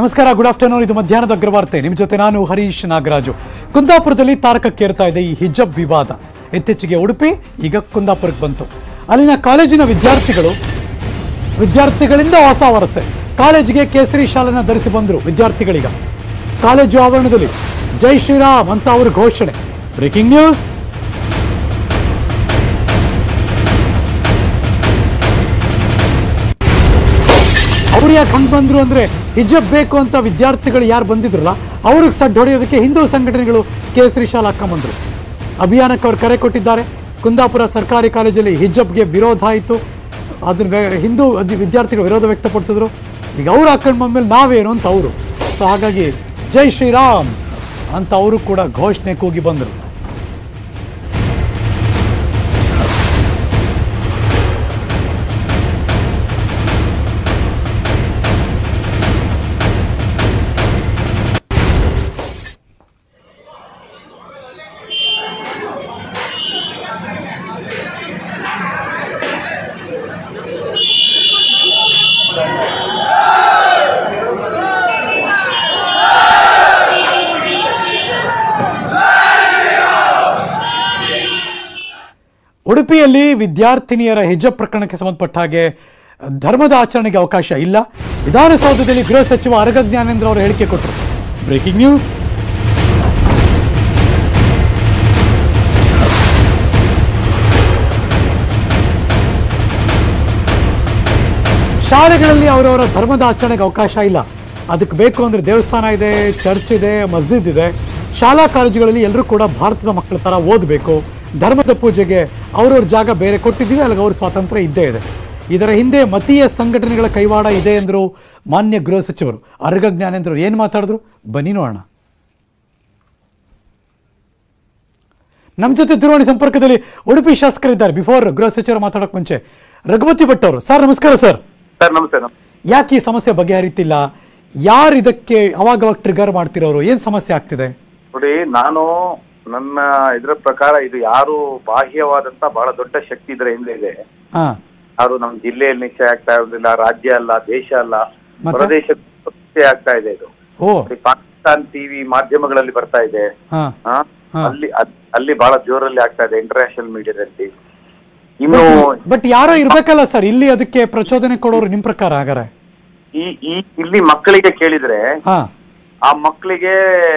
ನಮಸ್ಕಾರ good afternoon ಇದು ಮಧ್ಯಾಹ್ನದ ಅಗ್ರವಾರ್ತೆ ನಿಮ್ಮ ಜೊತೆ ನಾನು ಹರೀಶ್ ನಾಗರಾಜು ಕುಂದಾಪುರದಲ್ಲಿ ತಾರಕಕ್ಕೇರ್ತಾ ಇದೆ ಈ ಹಿಜಬ್ ವಿವಾದ ಇತ್ತೀಚೆಗೆ ಉಡುಪಿ ಈಗ ಕುಂದಾಪುರಕ್ಕೆ ಬಂತು ಅಲ್ಲಿನ ಕಾಲೇಜಿನ ವಿದ್ಯಾರ್ಥಿಗಳು ವಿದ್ಯಾರ್ಥಿಗಳಿಂದ ಹೊಸ ವರಸೆ ಕಾಲೇಜಿಗೆ ಕೇಸರಿ ಶಾಲನ್ನ ಧರಿಸಿ ಬಂದರು ವಿದ್ಯಾರ್ಥಿಗಳೀಗ ಕಾಲೇಜು ಆವರಣದಲ್ಲಿ ಜೈ ಶ್ರೀರಾಮ್ ಅಂತ ಅವರು ಘೋಷಣೆ ಬ್ರೇಕಿಂಗ್ ನ್ಯೂಸ್ ಅವ್ರು ಯಾಕೆ ಹಂಗೆ ಬಂದ್ರು ಅಂದ್ರೆ ಹಿಜಬ್ ಬೇಕು ಅಂತ ವಿದ್ಯಾರ್ಥಿಗಳು ಯಾರು ಬಂದಿದ್ರಲ್ಲ ಅವ್ರಿಗೆ ಸಡ್ಡು ಹೊಡೆಯೋದಕ್ಕೆ ಹಿಂದೂ ಸಂಘಟನೆಗಳು ಕೇಸರಿ ಶಾಲೆ ಹಾಕೊಂಬಂದ್ರು ಅಭಿಯಾನಕ್ಕೆ ಅವ್ರು ಕರೆ ಕೊಟ್ಟಿದ್ದಾರೆ ಕುಂದಾಪುರ ಸರ್ಕಾರಿ ಕಾಲೇಜಲ್ಲಿ ಹಿಜಬ್ಗೆ ವಿರೋಧ ಆಯಿತು ಅದನ್ನ ವ್ಯ- ಹಿಂದೂ ಅದ್- ವಿದ್ಯಾರ್ಥಿಗಳು ವಿರೋಧ ವ್ಯಕ್ತಪಡಿಸಿದ್ರು ಈಗ ಅವ್ರು ಹಾಕೊಂಡು ಬಂದ್ಮೇಲೆ ನಾವೇನು ಅಂತ ಅವರು ಸೊ ಹಾಗಾಗಿ ಜೈ ಶ್ರೀರಾಮ್ ಅಂತ ಅವರು ಕೂಡ ಘೋಷಣೆ ಕೂಗಿ ಬಂದರು ಉಡುಪಿಯಲ್ಲಿ ವಿದ್ಯಾರ್ಥಿನಿಯರ ಹಿಜಬ್ ಪ್ರಕರಣಕ್ಕೆ ಸಂಬಂಧಪಟ್ಟ ಹಾಗೆ ಧರ್ಮದ ಆಚರಣೆಗೆ ಅವಕಾಶ ಇಲ್ಲ ವಿಧಾನಸೌಧದಲ್ಲಿ ಗೃಹ ಸಚಿವ ಅರಗ ಜ್ಞಾನೇಂದ್ರ ಅವರು ಹೇಳಿಕೆ ಕೊಟ್ಟರು ಬ್ರೇಕಿಂಗ್ ನ್ಯೂಸ್ ಶಾಲೆಗಳಲ್ಲಿ ಅವರವರ ಧರ್ಮದ ಆಚರಣೆಗೆ ಅವಕಾಶ ಇಲ್ಲ ಅದಕ್ಕೆ ಬೇಕು ಅಂದರೆ ದೇವಸ್ಥಾನ ಇದೆ ಚರ್ಚ್ ಇದೆ ಮಸ್ಜಿದ್ ಇದೆ ಶಾಲಾ ಕಾಲೇಜುಗಳಲ್ಲಿ ಎಲ್ಲರೂ ಕೂಡ ಭಾರತದ ಮಕ್ಕಳ ಥರ ಓದಬೇಕು ಧರ್ಮದ ಪೂಜೆಗೆ ಅವ್ರವ್ರ ಜಾಗ ಬೇರೆ ಕೊಟ್ಟಿದ್ದೀವಿ ಅಲ್ಲಿಗೆ ಅವ್ರ ಸ್ವಾತಂತ್ರ್ಯ ಇದ್ದೇ ಇದೆ ಇದರ ಹಿಂದೆ ಮತೀಯ ಸಂಘಟನೆಗಳ ಕೈವಾಡ ಇದೆ ಎಂದರು ಮಾನ್ಯ ಗೃಹ ಸಚಿವರು ಅರ್ಗ ಜ್ಞಾನೇಂದ್ರ ಏನು ಮಾತಾಡಿದ್ರು ಬನ್ನಿ ನೋಡೋಣ ನಮ್ಮ ಜೊತೆ ದೂರವಾಣಿ ಸಂಪರ್ಕದಲ್ಲಿ ಉಡುಪಿ ಶಾಸಕರಿದ್ದಾರೆ ಬಿಫೋರ್ ಗೃಹ ಸಚಿವರು ಮಾತಾಡೋಕೆ ಮುಂಚೆ ರಘುವತಿ ಭಟ್ ಅವರು ಸರ್ ನಮಸ್ಕಾರ ಸರ್ ಸರ್ ನಮಸ್ತೆ ನಮಸ್ತೆ. ಯಾಕೆ ಈ ಸಮಸ್ಯೆ ಬಗೆಹರಿತಿಲ್ಲ ಯಾರು ಇದಕ್ಕೆ ಅವಾಗವಾಗ ಟ್ರಿಗರ್ ಮಾಡ್ತಿರೋರು ಏನು ಸಮಸ್ಯೆ ಆಗ್ತಿದೆ ನೋಡಿ ನಾನು ನನ್ನ ಇದ್ರ ಪ್ರಕಾರ ಇದು ಯಾರು ಬಾಹ್ಯವಾದಂತ ಬಹಳ ದೊಡ್ಡ ಶಕ್ತಿ ಇದರ ಹಿಂದೆ ಇದೆ ಹಾ ಯಾರು ನಮ್ಮ ಜಿಲ್ಲೆಯಲ್ಲಿ ನಿಶ್ಚಯ ಆಗ್ತಾ ಇರೋದಿಲ್ಲ ರಾಜ್ಯ ಅಲ್ಲ ದೇಶ ಅಲ್ಲ ಮತ್ತೆ? ಪ್ರದೇಶ ನಿಶ್ಚಯ ಆಗ್ತಾ ಇದೆ ಇದು ಓ ನೋಡಿ, ಪಾಕಿಸ್ತಾನ್ ಟಿವಿ ಮಾಧ್ಯಮಗಳಲ್ಲಿ ಬರ್ತಾ ಇದೆ ಹಾ ಆ? ಹಾ. ಅಲ್ಲಿ ಅದ್- ಅಲ್ಲಿ ಬಹಳ ಜೋರಲ್ಲಿ ಆಗ್ತಾ ಇದೆ ಇಂಟರ್ನ್ಯಾಷನಲ್ ಮೀಡಿಯಾದಲ್ಲಿ ಇನ್ನು ಬಟ್ ಯಾರೋ ಇರ್ಬೇಕಲ್ಲ ಸರ್ ಇಲ್ಲಿ ಅದಕ್ಕೆ ಪ್ರಚೋದನೆ ಕೊಡೋರು ನಿಮ್ ಪ್ರಕಾರ ಹಾಗಾರೆ ಈ ಈ ಇಲ್ಲಿ ಮಕ್ಕಳಿಗೆ ಕೇಳಿದ್ರೆ ಹಾ ಆ ಮಕ್ಕಳಿಗೆ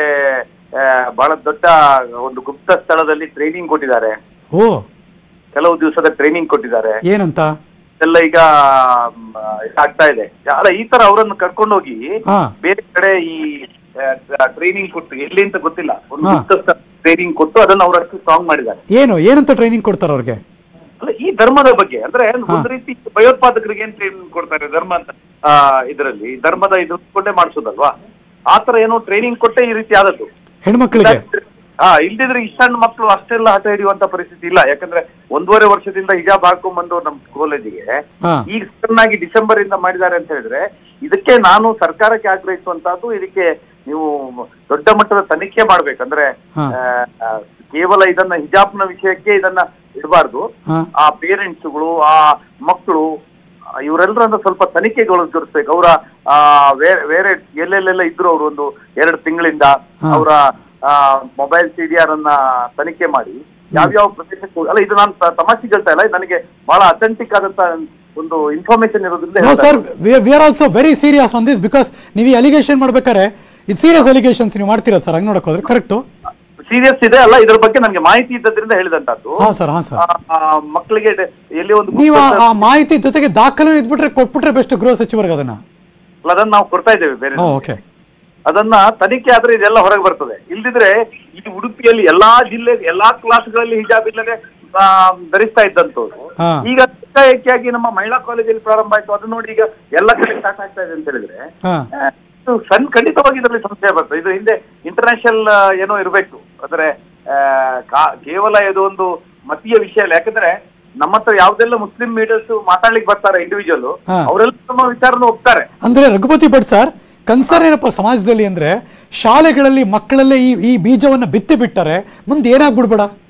ಆ, ಬಹಳ ದೊಡ್ಡ ಒಂದು ಗುಪ್ತ ಸ್ಥಳದಲ್ಲಿ ಟ್ರೈನಿಂಗ್ ಕೊಟ್ಟಿದ್ದಾರೆ ಓ ಕೆಲವು ದಿವಸದ ಟ್ರೈನಿಂಗ್ ಕೊಟ್ಟಿದ್ದಾರೆ ಏನಂತ ಎಲ್ಲ ಈಗ ಮ್, ಇದಾಗ್ತಾ ಇದೆ ಅಲ್ಲ ಈ ತರ ಅವರನ್ನು ಕರ್ಕೊಂಡು ಹೋಗಿ ಹಾ ಬೇರೆ ಕಡೆ ಈ ಟ್ರೈನಿಂಗ್ ಕೊಟ್ಟು ಎಲ್ಲಿ ಅಂತ ಗೊತ್ತಿಲ್ಲ ಒಂದು ಹಾ. ಗುಪ್ತ ಟ್ರೈನಿಂಗ್ ಕೊಟ್ಟು ಅದನ್ನು ಅವರಷ್ಟು ಸ್ಟ್ರಾಂಗ್ ಮಾಡಿದ್ದಾರೆ ಏನು ಏನಂತ ಟ್ರೈನಿಂಗ್ ಕೊಡ್ತಾರೆ ಅವ್ರಿಗೆ ಅಲ್ಲ ಈ ಧರ್ಮದ ಬಗ್ಗೆ ಅಂದ್ರೆ ಒಂದು ರೀತಿ ಭಯೋತ್ಪಾದಕರಿಗೆ ಏನ್ ಟ್ರೈನಿಂಗ್ ಕೊಡ್ತಾರೆ ಧರ್ಮ ಅಂತ ಆ, ಇದರಲ್ಲಿ ಧರ್ಮದ ಇದ್ಕೊಂಡೇ ಮಾಡಿಸೋದಲ್ವಾ ಆ ತರ ಏನೋ ಟ್ರೈನಿಂಗ್ ಕೊಟ್ಟೆ ಈ ರೀತಿ ಆದದ್ದು ಹೆಣ್ಮಕ್ಳಿಗೆ ಹಾ ಇಲ್ದಿದ್ರೆ ಈ ಸಣ್ಣ ಮಕ್ಕಳು ಅಷ್ಟೆಲ್ಲ ಹಠ ಹಿಡಿಯುವಂತ ಪರಿಸ್ಥಿತಿ ಇಲ್ಲ ಯಾಕಂದ್ರೆ ಒಂದೂವರೆ ವರ್ಷದಿಂದ ಹಿಜಾಬ್ ಹಾಕೊಂಡ್ ಬಂದು ನಮ್ ಕಾಲೇಜಿಗೆ ಹಾ ಈಗ ಸಡನ್ ಆಗಿ ಡಿಸೆಂಬರ್ ಇಂದ ಮಾಡಿದ್ದಾರೆ ಅಂತ ಹೇಳಿದ್ರೆ ಇದಕ್ಕೆ ನಾನು ಸರ್ಕಾರಕ್ಕೆ ಆಗ್ರಹಿಸುವಂತಹದ್ದು ಇದಕ್ಕೆ ನೀವು ದೊಡ್ಡ ಮಟ್ಟದ ತನಿಖೆ ಮಾಡ್ಬೇಕಂದ್ರೆ ಹಾ. ಆ, ಆ, ಕೇವಲ ಇದನ್ನ ಹಿಜಾಬ್ನ ವಿಷಯಕ್ಕೆ ಇದನ್ನ ಇಡಬಾರ್ದು ಹಾ ಆ ಪೇರೆಂಟ್ಸ್ಗಳು ಆ ಮಕ್ಕಳು ಇವರೆಲ್ಲರನ್ನ ಸ್ವಲ್ಪ ತನಿಖೆಗೊಳಗಿರ್ಬೇಕು ಅವರ ಬೇರೆ ಬೇರೆ ಎಲ್ಲೆಲ್ಲೆಲ್ಲ ಇದ್ರು ಅವರು ಒಂದು ಎರಡು ತಿಂಗಳಿಂದ ಹಾ. ಅವರ ಮೊಬೈಲ್ ಸಿಡಿಆರ್ ಅನ್ನ ತನಿಖೆ ಮಾಡಿ ಯಾವ್ಯಾವ ಪ್ರದೇಶಕ್ಕೂ ಅಲ್ಲ ಇದು ನಾನು ತ- ತಮಾಷೆ ಹೇಳ್ತಾ ಇಲ್ಲ ಇದು ನನಗೆ ಬಹಳ ಅಥೆಂಟಿಕ್ ಆದಂತ ಒಂದು ಇನ್ಫಾರ್ಮೇಶನ್ ಇರೋದ್ರಿಂದ ನೋ ಹೇಳ್ತಾ sir we are also very serious on this because ನೀವು ಈ ಅಲಿಗೇಷನ್ ಮಾಡ್ಬೇಕಾರೆ ಇದು ಸೀರಿಯಸ್ ಅಲಿಗೇಷನ್ಸ್ ನೀವು ಮಾಡ್ತೀರಾ ಸರ್ ಹಂಗೆ ನೋಡಕ್ ಹೋದ್ರೆ ಕರೆಕ್ಟು ಸೀರಿಯಸ್ ಇದೆ ಅಲ್ಲ ಇದ್ರ ಬಗ್ಗೆ ನನಗೆ ಮಾಹಿತಿ ಇದ್ದದ್ರಿಂದ ಹೇಳಿದಂತದ್ದು ಹಾ ಸರ್ ಹಾ ಸರ್ ಆ, ಆ, ಮಕ್ಕಳಿಗೆ ಡೆ- ಎಲ್ಲಿ ಒಂದು ನೀವು ಆ- ಗುಪ್ತ- ಆ ಮಾಹಿತಿ ಜೊತೆಗೆ ದಾಖಲೆ ಇದ್ಬಿಟ್ರೆ ಕೊಟ್ಬಿಟ್ರೆ ಬೆಸ್ಟ್ ಗೃಹ ಸಚಿವರಿಗೆ ಅದನ್ನ ಅಲ್ಲ, ಅದನ್ನ ನಾವು ಕೊಡ್ತಾ ಇದ್ದೇವೆ ಬೇರೆ ಓಕೆ ಅದನ್ನ ತನಿಖೆ ಆದ್ರೆ ಇದೆಲ್ಲ ಹೊರಗೆ ಬರ್ತದೆ ಇಲ್ದಿದ್ರೆ ಈ ಉಡುಪಿಯಲ್ಲಿ ಎಲ್ಲಾ ಜಿಲ್ಲೆ ಎಲ್ಲಾ ಕ್ಲಾಸ್ಗಳಲ್ಲಿ ಹಿಜಾಬ್ ಇಲ್ಲದೆ ಆ, ಧರಿಸ್ತಾ ಇದ್ದಂತವ್ರು ಹಾ. ಈಗ ಏಕಾಏಕಿಯಾಗಿ ನಮ್ಮ ಮಹಿಳಾ ಕಾಲೇಜಲ್ಲಿ ಪ್ರಾರಂಭ ಆಯ್ತು ಅದು ನೋಡಿ ಈಗ ಎಲ್ಲ ಕಡೆ ಸ್ಟಾರ್ಟ್ ಆಗ್ತಾ ಇದೆ ಅಂತ ಹೇಳಿದ್ರೆ ಹಾ ಆ, ಇದು ಸಣ್ಣ ಖಂಡಿತವಾಗಿ ಇದರಲ್ಲಿ ಸಂಶಯ ಬರ್ತದೆ ಇದು ಹಿಂದೆ ಇಂಟರ್ನ್ಯಾಷನಲ್ ಏನೋ ಇರಬೇಕು ಅಂದ್ರೆ ಆ, ಕಾ- ಕೇವಲ ಇದು ಒಂದು ಮತೀಯ ವಿಷಯ ಅಲ್ಲ ಯಾಕಂದ್ರೆ ನಮ್ಮ ಹತ್ರ ಯಾವ್ದೆಲ್ಲ ಮುಸ್ಲಿಂ ಲೀಡರ್ಸ್ ಮಾತಾಡ್ಲಿಕ್ಕೆ ಬರ್ತಾರೆ ಇಂಡಿವಿಜುವಲ್ ಹಾ. ಅವರೆಲ್ಲ ನಮ್ಮ ವಿಚಾರನ ಒಪ್ತಾರೆ ಅಂದ್ರೆ ರಘುಪತಿ ಭಟ್ ಸರ್ ಕನ್ಸರ್ನ್ ಏನಪ್ಪ ಸಮಾಜದಲ್ಲಿ ಅಂದ್ರೆ ಶಾಲೆಗಳಲ್ಲಿ ಮಕ್ಕಳಲ್ಲೇ ಈ ಈ ಬೀಜವನ್ನ ಬಿತ್ತಿ ಬಿಟ್ಟರೆ ಮುಂದೆ ಏನಾಗ್ಬಿಡ್ಬೇಡ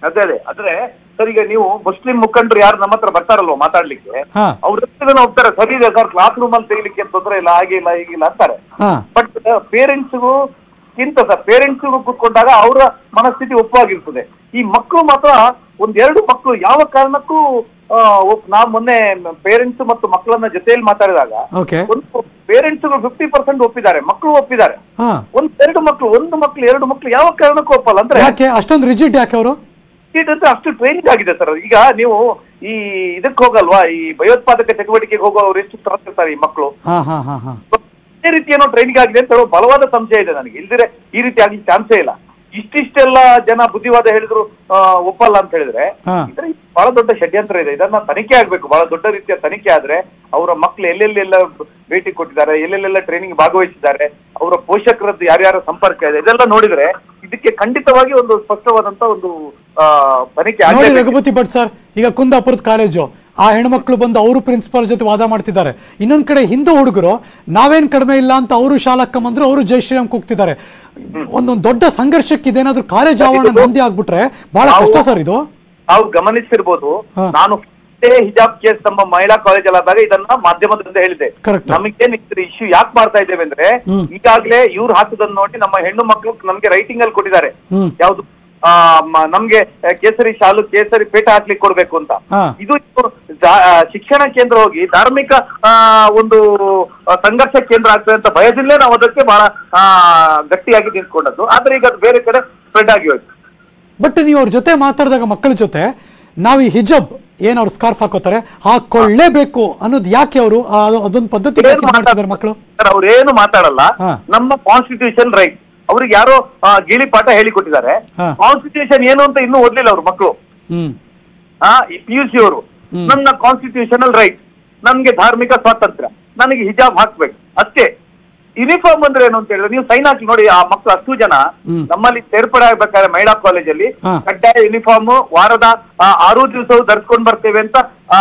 ಅದೇ ಅದೇ ಆದ್ರೆ ಸರ್ ಈಗ ನೀವು ಮುಸ್ಲಿಂ ಮುಖಂಡರು ಯಾರು ನಮ್ಮ ಹತ್ರ ಬರ್ತಾರಲ್ವ ಮಾತಾಡ್ಲಿಕ್ಕೆ ಹಾ ಅವ್ರ ಹತ್ರ ಹೋಗ್ತಾರೆ ಸರಿ ಇದೆ ಸರ್ ಕ್ಲಾಸ್ ರೂಮ್ ಅಲ್ಲಿ ತೆಗಿಲಿಕ್ಕೆ ತೊಂದರೆ ಇಲ್ಲ ಹಾಗೆ ಇಲ್ಲ ಹೀಗಿಲ್ಲ ಅಂತಾರೆ ಹಾ ಬಟ್ ಪೇರೆಂಟ್ಸ್ಗೂ ಕಿಂತ ಸರ್ ಪೇರೆಂಟ್ಸ್ಗೂ ಕೂತ್ಕೊಂಡಾಗ ಅವರ ಮನಸ್ಥಿತಿ ಒಪ್ಪವಾಗಿರ್ತದೆ ಈ ಮಕ್ಕಳು ಮಾತ್ರ ಒಂದ್ ಎರಡು ಮಕ್ಕಳು ಯಾವ ಕಾರಣಕ್ಕೂ ಆ, ಒಪ್- ನಾವು ಮೊನ್ನೆ ಪೇರೆಂಟ್ಸ್ ಮತ್ತು ಮಕ್ಕಳನ್ನ ಜೊತೆಯಲ್ಲಿ ಮಾತಾಡಿದಾಗ ಓಕೆ ಒಂದು ಪೇರೆಂಟ್ಸ್ಗಳು ಫಿಫ್ಟಿ ಪರ್ಸೆಂಟ್ ಒಪ್ಪಿದ್ದಾರೆ ಮಕ್ಕಳು ಒಪ್ಪಿದ್ದಾರೆ ಹಾ ಒಂದ್ ಎರಡು ಮಕ್ಕಳು ಒಂದು ಮಕ್ಕಳು ಎರಡು ಮಕ್ಕಳು ಯಾವ ಕಾರಣಕ್ಕೂ ಒಪ್ಪಲ್ಲ ಅಂದ್ರೆ ಯಾಕೆ ಅಷ್ಟೊಂದು ರಿಜಿಡ್ ಯಾಕೆ ಅವರು ಇದಂದ್ರೆ ಅಷ್ಟು ಟ್ರೈನಿಂಗ್ ಆಗಿದೆ ಸರ್ ಈಗ ನೀವು ಈ ಇದಕ್ಕೆ ಹೋಗಲ್ವಾ ಈ ಭಯೋತ್ಪಾದಕ ಚಟುವಟಿಕೆಗೆ ಹೋಗೋರು ಎಷ್ಟು ತರ್ತಿರ್ತಾರೆ ಈ ಮಕ್ಕಳು ಹಾ ಹಾ ಹಾ ಹಾ ಇದೇ ರೀತಿ ಏನೋ ಟ್ರೈನಿಂಗ್ ಆಗಿದೆ ಅಂತ ಹೇಳೋ ಬಲವಾದ ಸಂಶಯ ಇದೆ ನನಗೆ ಇಲ್ದಿರೆ ಈ ರೀತಿ ಆಗ್ಲಿಕ್ಕೆ ಚಾನ್ಸೇ ಇಲ್ಲ ಇಷ್ಟಿಷ್ಟೆಲ್ಲ ಜನ ಬುದ್ಧಿವಾದ ಹೇಳಿದ್ರು ಆ, ಒಪ್ಪಲ್ಲ ಅಂತ ಹೇಳಿದ್ರೆ ಹಾ. ಇದ್ರ ಬಹಳ ದೊಡ್ಡ ಷಡ್ಯಂತ್ರ ಇದೆ ಇದನ್ನ ತನಿಖೆ ಆಗ್ಬೇಕು ಬಹಳ ದೊಡ್ಡ ರೀತಿಯ ತನಿಖೆ ಆದ್ರೆ ಅವರ ಮಕ್ಕಳು ಎಲ್ಲೆಲ್ಲೆಲ್ಲ ಭೇಟಿ ಕೊಟ್ಟಿದ್ದಾರೆ ಎಲ್ಲೆಲ್ಲೆಲ್ಲ ಟ್ರೈನಿಂಗ್ ಭಾಗವಹಿಸಿದ್ದಾರೆ ಅವರ ಪೋಷಕರದ್ದು ಯಾರ್ಯಾರ ಸಂಪರ್ಕ ಇದೆ ಇದೆಲ್ಲ ನೋಡಿದ್ರೆ ಇದಕ್ಕೆ ಖಂಡಿತವಾಗಿ ಒಂದು ಸ್ಪಷ್ಟವಾದಂತ ಒಂದು ಆ, ತನಿಖೆ ನೋಡಿ ಆಗಲೇಬೇಕು ರಘುಪತಿ ಭಟ್ ಸರ್ ಈಗ ಕುಂದಾಪುರದ ಕಾಲೇಜು ಆ ಹೆಣ್ಮಕ್ಳು ಬಂದು ಅವರು ಪ್ರಿನ್ಸಿಪಾಲ್ ಜೊತೆ ವಾದ ಮಾಡ್ತಿದ್ದಾರೆ ಇನ್ನೊಂದ್ ಕಡೆ ಹಿಂದೂ ಹುಡುಗರು ನಾವೇನ್ ಕಡಿಮೆ ಇಲ್ಲ ಅಂತ ಅವರು ಶಾಲಕ್ಕಂಬಂದ್ರು ಅವರು ಜೈ ಶ್ರೀರಾಮ್ ಕೂಗ್ತಿದ್ದಾರೆ ಒಂದೊಂದು ದೊಡ್ಡ ಸಂಘರ್ಷಕ್ಕೆ ಇದೇನಾದ್ರೂ ಕಾಲೇಜ್ ಆವರಣ ನಂದಿ ಆಗ್ಬಿಟ್ರೆ ಬಹಳ ಕಷ್ಟ ಸರ್ ಇದು ನಾವು ಗಮನಿಸಿರ್ಬೋದು ಹಾ. ನಾನು first ಹಿಜಾಬ್ ಕೇಸ್ ನಮ್ಮ ಮಹಿಳಾ ಕಾಲೇಜಲ್ಲಿ ಆದಾಗ ಇದನ್ನ ಮಾಧ್ಯಮದಿಂದ ಹೇಳಿದೆ Correct. ನಮಗೇನ್ ಇಶ್ಯೂ ಯಾಕೆ ಮಾಡ್ತಾ ಇದ್ದೇವೆ ಅಂದ್ರೆ ಹ್ಮ್. ಈಗಾಗ್ಲೇ ಇವ್ರು ಹಾಕುದನ್ನ ನೋಡಿ ನಮ್ಮ ಹೆಣ್ಣು ಮಕ್ಕಳು ನಮ್ಗೆ ರೈಟಿಂಗ್ ಅಲ್ಲಿ ಕೊಟ್ಟಿದ್ದಾರೆ ಹ್ಮ್. ಯಾವ್ದು ಆ, ಮ- ನಮ್ಗೆ ಆ, ಕೇಸರಿ ಶಾಲು ಕೇಸರಿ ಪೇಟ ಹಾಕ್ಲಿಕ್ಕೆ ಕೊಡ್ಬೇಕು ಅಂತ ಹಾ. ಇದು ಇದು ಜಾ- ಆ, ಶಿಕ್ಷಣ ಕೇಂದ್ರ ಹೋಗಿ ಧಾರ್ಮಿಕ ಆ, ಒಂದು ಆ, ಸಂಘರ್ಷ ಕೇಂದ್ರ ಆಗ್ತದೆ ಅಂತ ಭಯದಿಂದಲೇ ನಾವು ಅದಕ್ಕೆ ಬಹಳ ಆ, ಗಟ್ಟಿಯಾಗಿ ನಿಂತ್ಕೊಂಡದ್ದು ಆದ್ರೆ ಈಗ ಅದು ಬೇರೆ ಕಡೆ ಸ್ಪ್ರೆಡ್ ಆಗಿ ಹೋಯ್ತು ಬಟ್ ನೀವು ಅವ್ರ ಜೊತೆ ಮಾತಾಡಿದಾಗ ಮಕ್ಕಳ ಜೊತೆ ನಾವು ಈ ಹಿಜಬ್ ಏನ್ ಅವ್ರು ಸ್ಕಾರ್ಫ್ ಹಾಕೋತಾರೆ ಹಾಕೊಳ್ಳೇಬೇಕು ಅನ್ನೋದು ಯಾಕೆ ಅವರು ಅದೊಂದು ಪದ್ಧತಿ ಯಾಕೆ ಇದ್ ಮಾಡ್ತಿದ್ದಾರೆ ಮಕ್ಕಳು ಸರ್ ಅವ್ರೇನು ಮಾತಾಡಲ್ಲ ಹಾ. ನಮ್ಮ ಕಾನ್ಸ್ಟಿಟ್ಯೂಷನ್ ರೈಟ್ ಅವ್ರಿಗೆ ಯಾರೋ ಆ, ಗಿಳಿ ಪಾಠ ಹೇಳಿಕೊಟ್ಟಿದ್ದಾರೆ ಹಾ. ಕಾನ್ಸ್ಟಿಟ್ಯೂಷನ್ ಏನು ಅಂತ ಇನ್ನೂ ಓದ್ಲಿಲ್ಲ ಅವ್ರ ಮಕ್ಕಳು ಹ್ಮ್ ಪಿ ಯು ಸಿ ಅವರು ಹ್ಮ್. ನನ್ನ ಕಾನ್ಸ್ಟಿಟ್ಯೂಷನಲ್ ರೈಟ್ ನನ್ಗೆ ಧಾರ್ಮಿಕ ಸ್ವಾತಂತ್ರ್ಯ ನನಗೆ ಹಿಜಾಬ್ ಹಾಕ್ಬೇಕು ಅಷ್ಟೇ ಯೂನಿಫಾರ್ಮ್ ಅಂದ್ರೆ ಏನು ಅಂತ ಹೇಳಿದ್ರೆ ನೀವು ಸೈನ್ ಹಾಕಿ ನೋಡಿ ಆ ಮಕ್ಕಳು ಅಷ್ಟು ಜನ ಹ್ಮ್. ನಮ್ಮಲ್ಲಿ ಸೇರ್ಪಡೆ ಆಗ್ಬೇಕಾದ್ರೆ ಮಹಿಳಾ ಕಾಲೇಜಲ್ಲಿ ಹಾ. ಕಡ್ಡಾಯ ಯೂನಿಫಾರ್ಮ್ ವಾರದ ಆ, ಆರು ದಿವಸವು ಧರಿಸ್ಕೊಂಡು ಬರ್ತೇವೆ ಅಂತ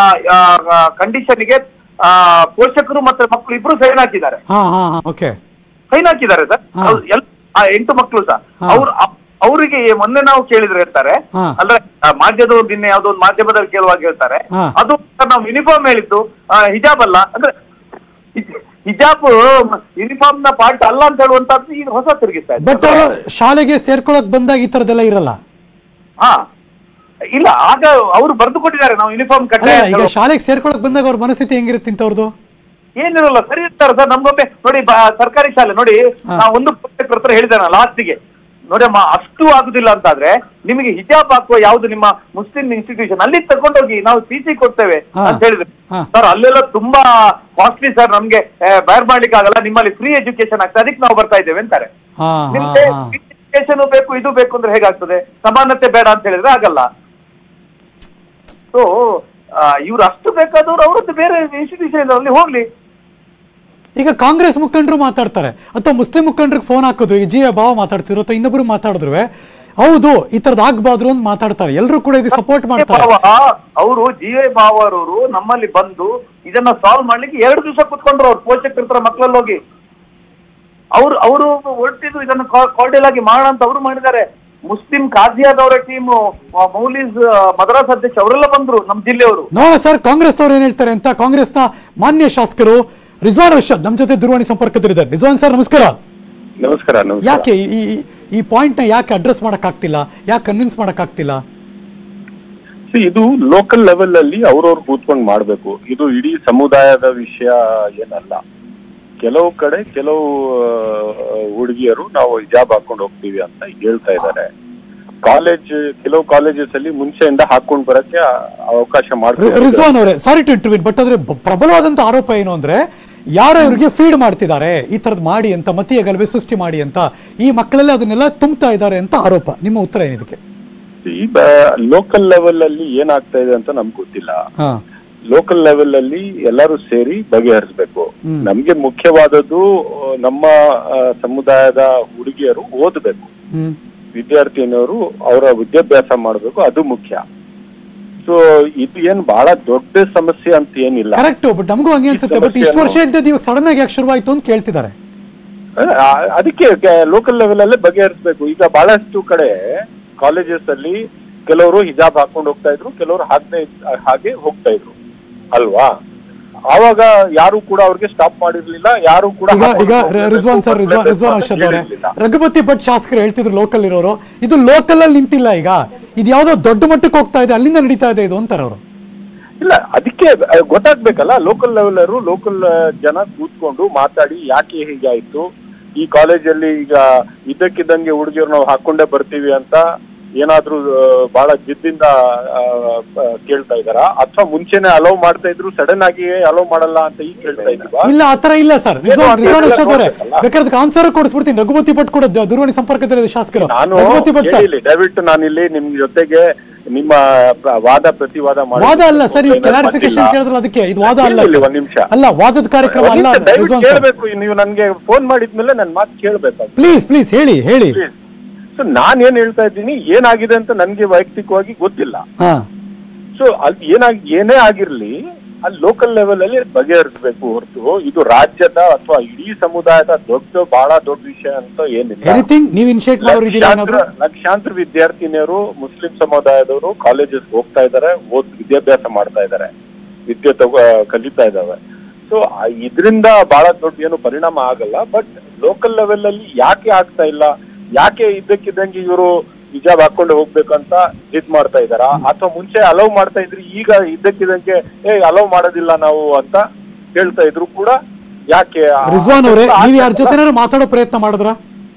ಕಂಡೀಷನ್ಗೆ ಪೋಷಕರು ಮತ್ತೆ ಮಕ್ಕಳು ಇಬ್ರು ಸೈನ್ ಹಾಕಿದ್ದಾರೆ ಹಾ ಹಾ ಹಾ ಓಕೆ ಸೈನ್ ಹಾಕಿದ್ದಾರೆ ಸರ್ ಹಾ. ಅವ್ರು ಎಲ್- ಆ ಎಂಟು ಮಕ್ಕಳು ಸಹ ಹಾ. ಅವ್ರು ಅಪ್- ಅವರಿಗೆ ಮೊನ್ನೆ ನಾವು ಕೇಳಿದ್ರೆ ಹೇಳ್ತಾರೆ ಹಾ. ಅಂದ್ರೆ ಆ, ಮಾಧ್ಯಮದ ನಿನ್ನೆ ಯಾವ್ದೋ ಒಂದು ಮಾಧ್ಯಮದಲ್ಲಿ ಕೇಳುವಾಗ ಹೇಳ್ತಾರೆ ಹಾ. ಅದು ಸರ್ ನಾವು ಯೂನಿಫಾರ್ಮ್ ಹೇಳಿದ್ದು ಆ, ಹಿಜಾಬ್ ಅಲ್ಲ ಅಂದ್ರೆ ಹಿಜ್- ಹಿಜಾಬ್ ಯೂನಿಫಾರ್ಮ್ ನ ಪಾರ್ಟ್ ಅಲ್ಲ ಅಂತ ಹೇಳುವಂತದ್ದು ಈಗ ಹೊಸ ತಿರುಗಿಸ್ತಾ ಇದೆ ಬಟ್ ಅವರು ಶಾಲೆಗೆ ಸೇರ್ಕೊಳಕ್ ಬಂದಾಗ ಈ ತರದೆಲ್ಲ ಇರಲ್ಲ ಹಾ ಇಲ್ಲ ಆಗ ಅವರು ಬರೆದು ಕೊಟ್ಟಿದ್ದಾರೆ ನಾವು ಯೂನಿಫಾರ್ಮ್ ಅಲ್ಲ ಕಡ್ಡಾಯ ಅಂತ ಈಗ ಹೇಳುವ- ಶಾಲೆಗೆ ಸೇರ್ಕೊಳಕ್ ಬಂದಾಗ ಅವ್ರ ಮನಸ್ಥಿತಿ ಹೆಂಗಿರುತ್ತೆ ಇಂಥವ್ರದ್ದು ಏನಿರಲ್ಲ ಸರಿ ಇರ್ತಾರೆ ಸರ್ ನಮ್ಗೊಮ್ಮೆ ನೋಡಿ ಬ- ಸರ್ಕಾರಿ ಶಾಲೆ ನೋಡಿ ಹಾ. ನಾ ಒಂದು ಪುಸ್ತಕರ ಹತ್ರ ಹೇಳಿದಾನ ಲಾಸ್ಟಿಗೆ ನೋಡಮ್ಮ ಅಷ್ಟು ಆಗುದಿಲ್ಲ ಅಂತಾದ್ರೆ ನಿಮಗೆ ಹಿಜಾಬ್ ಹಾಕುವ ಯಾವ್ದು ನಿಮ್ಮ ಮುಸ್ಲಿಂ ಇನ್ಸ್ಟಿಟ್ಯೂಷನ್ ಅಲ್ಲಿ ತಗೊಂಡೋಗಿ ನಾವು ಸಿ ಸಿ ಕೊಡ್ತೇವೆ ಹಾ. ಅಂತ ಹೇಳಿದ್ರು ಹಾ. ಸರ್ ಅಲ್ಲೆಲ್ಲ ತುಂಬಾ ಕಾಸ್ಟ್ಲಿ ಸರ್ ನಮ್ಗೆ ಬೇರ್ ಮಾಡ್ಲಿಕ್ಕೆ ಆಗಲ್ಲ ನಿಮ್ಮಲ್ಲಿ ಫ್ರೀ ಎಜುಕೇಶನ್ ಆಗ್ತದೆ ಅದಕ್ಕೆ ನಾವು ಬರ್ತಾ ಇದ್ದೇವೆ ಅಂತಾರೆ ಹಾ ಹಾ ನಿಮ್ಗೆ ಹಾ ಎಜುಕೇಶನ್ ಬೇಕು ಇದು ಬೇಕು ಅಂದ್ರೆ ಹೇಗಾಗ್ತದೆ ಸಮಾನತೆ ಬೇಡ ಅಂತ ಹೇಳಿದ್ರೆ ಆಗಲ್ಲ ಸೊ ಇವ್ರು ಅಷ್ಟು ಬೇಕಾದವ್ರು ಅವರದ್ದು ಬೇರೆ ಇನ್ಸ್ಟಿಟ್ಯೂಷನ್ ಅಲ್ಲಿ ಹೋಗ್ಲಿ ಈಗ ಕಾಂಗ್ರೆಸ್ ಮುಖಂಡರು ಮಾತಾಡ್ತಾರೆ ಅಥವಾ ಮುಸ್ಲಿಂ ಮುಖಂಡ್ರಿಗೆ ಫೋನ್ ಹಾಕೋದು ಈಗ ಜಿ ಎ ಬಾವ ಮಾತಾಡ್ತಿರೋ ಅಥವಾ ಇನ್ನೊಬ್ರು ಮಾತಾಡಿದ್ರು ಹೌದು ಈ ತರದ್ ಆಗ್ಬಾರ್ದು ಅಂತ ಮಾತಾಡ್ತಾರೆ ಎಲ್ಲರೂ ಕೂಡ ಇದು ಸಪೋರ್ಟ್ ಮಾಡ್ತಾರೆ ಅವರು ಜಿ ಎ ಬಾವರವರು ನಮ್ಮಲ್ಲಿ ಬಂದು ಇದನ್ನ ಸಾಲ್ವ್ ಮಾಡ್ಲಿಕ್ಕೆ ಎರಡು ದಿವಸ ಕುತ್ಕೊಂಡ್ರು ಅವ್ರು ಪೋಷಕರ ಹತ್ರ ಮಕ್ಕಳಲ್ಲಿ ಹೋಗಿ ಅವ್ರು ಅವರು ಹೊರಟಿದ್ದು ಇದನ್ನು ಕಾರ್ಡಿಯಲ್ ಆಗಿ ಮಾಡೋಣ ಅಂತ ಅವರು ಮಾಡಿದ್ದಾರೆ ಮುಸ್ಲಿಂ ಕಾಜಿಯಾದವರ ಟೀಮ್ ಮೌಲೀಸ್ ಮದ್ರಾಸ್ ಅಧ್ಯಕ್ಷ ಅವರೆಲ್ಲ ಬಂದ್ರು ನಮ್ಮ ಜಿಲ್ಲೆಯವರು ನೋಡ ಸರ್ ಕಾಂಗ್ರೆಸ್ ಅವ್ರು ಏನ್ ಹೇಳ್ತಾರೆ ಅಂತ ಕಾಂಗ್ರೆಸ್ನ ಮಾನ್ಯ ಶಾಸಕರು ರಿಜ್ವಾನ್ ಅರ್ಷದ್ ನಮ್ಮ ಜೊತೆ ದೂರವಾಣಿ ಸಂಪರ್ಕದಲ್ಲಿದ್ದಾರೆ ರಿಜ್ವಾನ್ ಸರ್ ನಮಸ್ಕಾರ ನಮಸ್ಕಾರ ನಮಸ್ಕಾರ ಯಾಕೆ ಈ ಈ- ಈ ಪಾಯಿಂಟ್ ನ ಯಾಕೆ ಅಡ್ರೆಸ್ ಮಾಡಕ್ ಆಗ್ತಿಲ್ಲ ಯಾಕೆ ಕನ್ವಿನ್ಸ್ ಮಾಡಕ್ ಆಗ್ತಿಲ್ಲ See, ಇದು ಲೋಕಲ್ ಲೆವೆಲ್ ಅಲ್ಲಿ ಅವ್ರವ್ರು ಕೂತ್ಕೊಂಡು ಮಾಡ್ಬೇಕು ಇದು ಇಡೀ ಸಮುದಾಯದ ವಿಷಯ ಏನಲ್ಲ ಕೆಲವು ಕಡೆ ಕೆಲವು ಹುಡುಗಿಯರು ನಾವು ಹಿಜಾಬ್ ಹಾಕೊಂಡು ಹೋಗ್ತೀವಿ ಅಂತ ಹೇಳ್ತಾ ಇದ್ದಾರೆ ಕಾಲೇಜ್ ಕೆಲವು ಕಾಲೇಜಸ್ ಅಲ್ಲಿ ಮುಂಚೆಯಿಂದ ಹಾಕೊಂಡು ಬರಕ್ಕೆ ಆ- ಅವಕಾಶ ರಿ- ಮಾಡ್ಕೊಂಡು ರಿಜ್ವಾನ್ ಅವರೇ ಸಾರಿ ಟು ಇಂಟರ್ವ್ಯೂ ಬಟ್ ಆದ್ರೆ ಬ- ಪ್ರಬಲವಾದಂತ ಆರೋಪ ಏನು ಅಂದ್ರೆ ಯಾರೋ ಇವ್ರಿಗೆ ಫೀಡ್ ಮಾಡ್ತಿದ್ದಾರೆ ಈ ತರದ್ ಮಾಡಿ ಅಂತ ಮತೀಯ ಗಲಭೆ ಸೃಷ್ಟಿ ಮಾಡಿ ಅಂತ ಈ ಮಕ್ಕಳಲ್ಲಿ ಅದನ್ನೆಲ್ಲ ತುಂಬ್ತಾ ಇದ್ದಾರೆ ಅಂತ ಆರೋಪ ನಿಮ್ಮ ಉತ್ತರ ಏನಿದಕ್ಕೆ ಈಗ ಲೋಕಲ್ ಲೆವೆಲ್ ಅಲ್ಲಿ ಏನಾಗ್ತಾ ಇದೆ ಅಂತ ನಮ್ಗೆ ಗೊತ್ತಿಲ್ಲ ಹಾ ಲೋಕಲ್ ಲೆವೆಲ್ ಅಲ್ಲಿ ಎಲ್ಲರೂ ಸೇರಿ ಬಗೆಹರಿಸ್ಬೇಕು ಹ್ಮ್. ನಮ್ಗೆ ಮುಖ್ಯವಾದದ್ದು ಆ, ನಮ್ಮ ಆ, ಸಮುದಾಯದ ಹುಡುಗಿಯರು ಓದಬೇಕು ಹ್ಮ್ ವಿದ್ಯಾರ್ಥಿನಿಯರು ಅವರ ವಿದ್ಯಾಭ್ಯಾಸ ಮಾಡಬೇಕು ಅದು ಮುಖ್ಯ ಸೊ ಇದು ಏನ್ ಬಹಳ ದೊಡ್ಡ ಸಮಸ್ಯೆ ಅಂತ ಏನಿಲ್ಲ ಕರೆಕ್ಟ್ ಬಟ್ ನಮಗೂ ಹಂಗೆ ಅನ್ಸುತ್ತೆ ಬಟ್ ಇಷ್ಟು ವರ್ಷ ಇದ್ದದ್ದು ಇವಾಗ ಸಡನ್ ಆಗಿ ಯಾಕೆ ಶುರುವಾಯ್ತು ಅಂತ ಕೇಳ್ತಿದ್ದಾರೆ ಆ, ಅದಕ್ಕೆ ಲೋಕಲ್ ಲೆವೆಲ್ ಅಲ್ಲೇ ಬಗೆಹರಿಸ್ಬೇಕು ಈಗ ಬಹಳಷ್ಟು ಕಡೆ ಕಾಲೇಜಸ್ ಅಲ್ಲಿ ಕೆಲವರು ಹಿಜಾಬ್ ಹಾಕೊಂಡು ಹೋಗ್ತಾ ಇದ್ರು ಕೆಲವರು ಹಾಗೆ ಹಾಗೆ ಹೋಗ್ತಾ ಇದ್ರು ಅಲ್ವಾ ಆವಾಗ ಯಾರು ಕೂಡ ಅವ್ರಿಗೆ ಸ್ಟಾಪ್ ಮಾಡಿರ್ಲಿಲ್ಲ ಯಾರು ಕೂಡ ಈಗ ಈಗ ಹಾಕೊಂಡು ಹೋಗ್ಬೇಕು ರಿಜ್ವಾನ್ ಸರ್ ರಿಜ್ವಾನ್ ಅಂತ ರಿಜ್ವಾನ್ ಅರ್ಷದ್ ಅವರೇ ಹೇಳಿರ್ಲಿಲ್ಲ. ರಘುಪತಿ ಭಟ್ ಶಾಸಕರು ಹೇಳ್ತಿದ್ರು ಲೋಕಲ್ ಇರೋರು ಇದು ಲೋಕಲ್ ಅಲ್ಲಿ ನಿಂತಿಲ್ಲ ಈಗ ಇದು ಯಾವ್ದೋ ದೊಡ್ಡ ಮಟ್ಟಕ್ಕೆ ಹೋಗ್ತಾ ಇದೆ ಅಲ್ಲಿಂದ ನಡೀತಾ ಇದೆ ಇದು ಅಂತಾರೆ ಅವರು ಇಲ್ಲ ಅದಕ್ಕೆ ಆ, ಗೊತ್ತಾಗ್ಬೇಕಲ್ಲ ಲೋಕಲ್ ಲೆವೆಲರು ಲೋಕಲ್ ಜನ ಕೂತ್ಕೊಂಡು ಮಾತಾಡಿ ಯಾಕೆ ಹೀಗೆ ಆಯ್ತು ಈ ಕಾಲೇಜಲ್ಲಿ ಈಗ ಇದ್ದಕ್ಕಿದ್ದಂಗೆ ಹುಡುಗಿಯರು ನಾವು ಹಾಕೊಂಡೇ ಬರ್ತೀವಿ ಅಂತ ಏನಾದ್ರೂ ಆ, ಬಹಳ ಜಿದ್ದಿಂದ ಆ, ಆ, ಕೇಳ್ತಾ ಇದಾರಾ ಅಥವಾ ಮುಂಚೆನೆ ಅಲೋ ಮಾಡ್ತಾ ಇದ್ರು ಸಡನ್ ಆಗಿ ಅಲೋ ಮಾಡಲ್ಲ ಅಂತ ಈಗ ಕೇಳ್ತಾ ಇದೀವಾ ಇಲ್ಲ ಆತರ ಇಲ್ಲ ಸರ್ ಏನೋ ರಿಜ್ವಾನ್ ಅಂತ ರಿಜ್ವಾನ್ ಅರ್ಷದ್ ಅವರೇ ಹೇಳ್ಬೇಕಲ್ಲ. ಬೇಕಾದ್ರೆ ಆನ್ಸರ್ ಕೊಡಿಸ್ಬಿಡ್ತೀನಿ ರಘುಪತಿ ಭಟ್ ಕೂಡ ದ- ದೂರವಾಣಿ ಸಂಪರ್ಕದಲ್ಲಿ ಶಾಸಕರು ನಾನು ರಘುಪತಿ ಭಟ್ ಸರ್ ಹೇಳಿ ದಯವಿಟ್ಟು ನಾನಿಲ್ಲಿ ನಿಮ್ ಜೊತೆಗೆ ನಿಮ್ಮ ಪ್ರ- ವಾದ ಪ್ರತಿವಾದ ಮಾಡಿ ವಾದ ಅಲ್ಲ ಸರ್ ನೀವು ಕ್ಲಾರಿಫಿಕೇಶನ್ ಕೇಳಿದ್ರಲ್ಲ ಅದಕ್ಕೆ ಇದು ವಾದ ಅಲ್ಲ ಕೇಳಿ ಸರ್. ಒಂದ್ ನಿಮಿಷ. ಅಲ್ಲ ವಾದದ ಕಾರ್ಯಕ್ರಮ ಒಂದ್ ಅಲ್ಲ ನಿಮಿಷ ದಯವಿಟ್ಟು ರಿಜ್ವಾನ್ ಸರ್ ಕೇಳ್ಬೇಕು ನೀವು ನನ್ಗೆ ಫೋನ್ ಮಾಡಿದ್ಮೇಲೆ ನನ್ ಮಾತು ಕೇಳ್ಬೇಕು ಪ್ಲೀಸ್ ಪ್ಲೀಸ್ ಹೇಳಿ ಹೇಳಿ ಸೊ ನಾನ್ ಏನ್ ಹೇಳ್ತಾ ಇದ್ದೀನಿ ಏನಾಗಿದೆ ಅಂತ ನನ್ಗೆ ವೈಯಕ್ತಿಕವಾಗಿ ಗೊತ್ತಿಲ್ಲ ಹಾ ಸೊ ಅಲ್ಲಿ ಏನಾಗಿ ಏನೇ ಆಗಿರ್ಲಿ ಅಲ್ಲಿ ಲೋಕಲ್ ಲೆವೆಲ್ ಅಲ್ಲಿ ಬಗೆಹರಿಸಬೇಕು ಹೊರತು ಇದು ರಾಜ್ಯದ ಅಥವಾ ಇಡೀ ಸಮುದಾಯದ ದೊಡ್ಡ ಬಹಳ ದೊಡ್ಡ ವಿಷಯ ಅಂತ ಏನಿಲ್ಲ ಎನಿಥಿಂಗ್ ನೀವು ಇನಿಷಿಯೇಟ್ ಮಾಡೋರಿದ್ದೀರಾ ಲಕ್ಷಾಂತರ ಏನಾದ್ರು ಲಕ್ಷಾಂತರ ವಿದ್ಯಾರ್ಥಿನಿಯರು ಮುಸ್ಲಿಂ ಸಮುದಾಯದವರು ಕಾಲೇಜಸ್ ಹೋಗ್ತಾ ಇದ್ದಾರೆ ಓದ್ ವಿದ್ಯಾಭ್ಯಾಸ ಮಾಡ್ತಾ ಇದ್ದಾರೆ ವಿದ್ಯೆ ತಗೋ ಕಲಿತಾ ಇದ್ದಾವೆ ಸೊ ಇದರಿಂದ ಬಹಳ ದೊಡ್ಡ ಏನು ಪರಿಣಾಮ ಆಗಲ್ಲ ಬಟ್ ಲೋಕಲ್ ಲೆವೆಲ್ ಅಲ್ಲಿ ಯಾಕೆ ಆಗ್ತಾ ಇಲ್ಲ ಯಾಕೆ ಇದ್ದಕ್ಕಿದ್ದಂಗೆ ಇವರು ಹಿಜಾಬ್ ಹಾಕೊಂಡು ಹೋಗ್ಬೇಕಂತ ಜಿದ್ ಮಾಡ್ತಾ ಇದಾರಾ ಅಥವಾ ಮುಂಚೆ ಅಲೌ ಮಾಡ್ತಾ ಇದ್ರಿ ಈಗ ಇದ್ದಕ್ಕಿದ್ದಂಗೆ ಏ ಅಲೌ ಮಾಡೋದಿಲ್ಲ ನಾವು ಅಂತ ಹೇಳ್ತಾ ಇದ್ರು ಕೂಡ ಯಾಕೆ ಆ- ರಿಜ್ವಾನ್ ಅವರೇ ಆ- ನೀವು ಯಾರ ಜೊತೆನಾದ್ರು ಮಾತಾಡೋ ಪ್ರಯತ್ನ ಮಾಡಿದ್ರಾ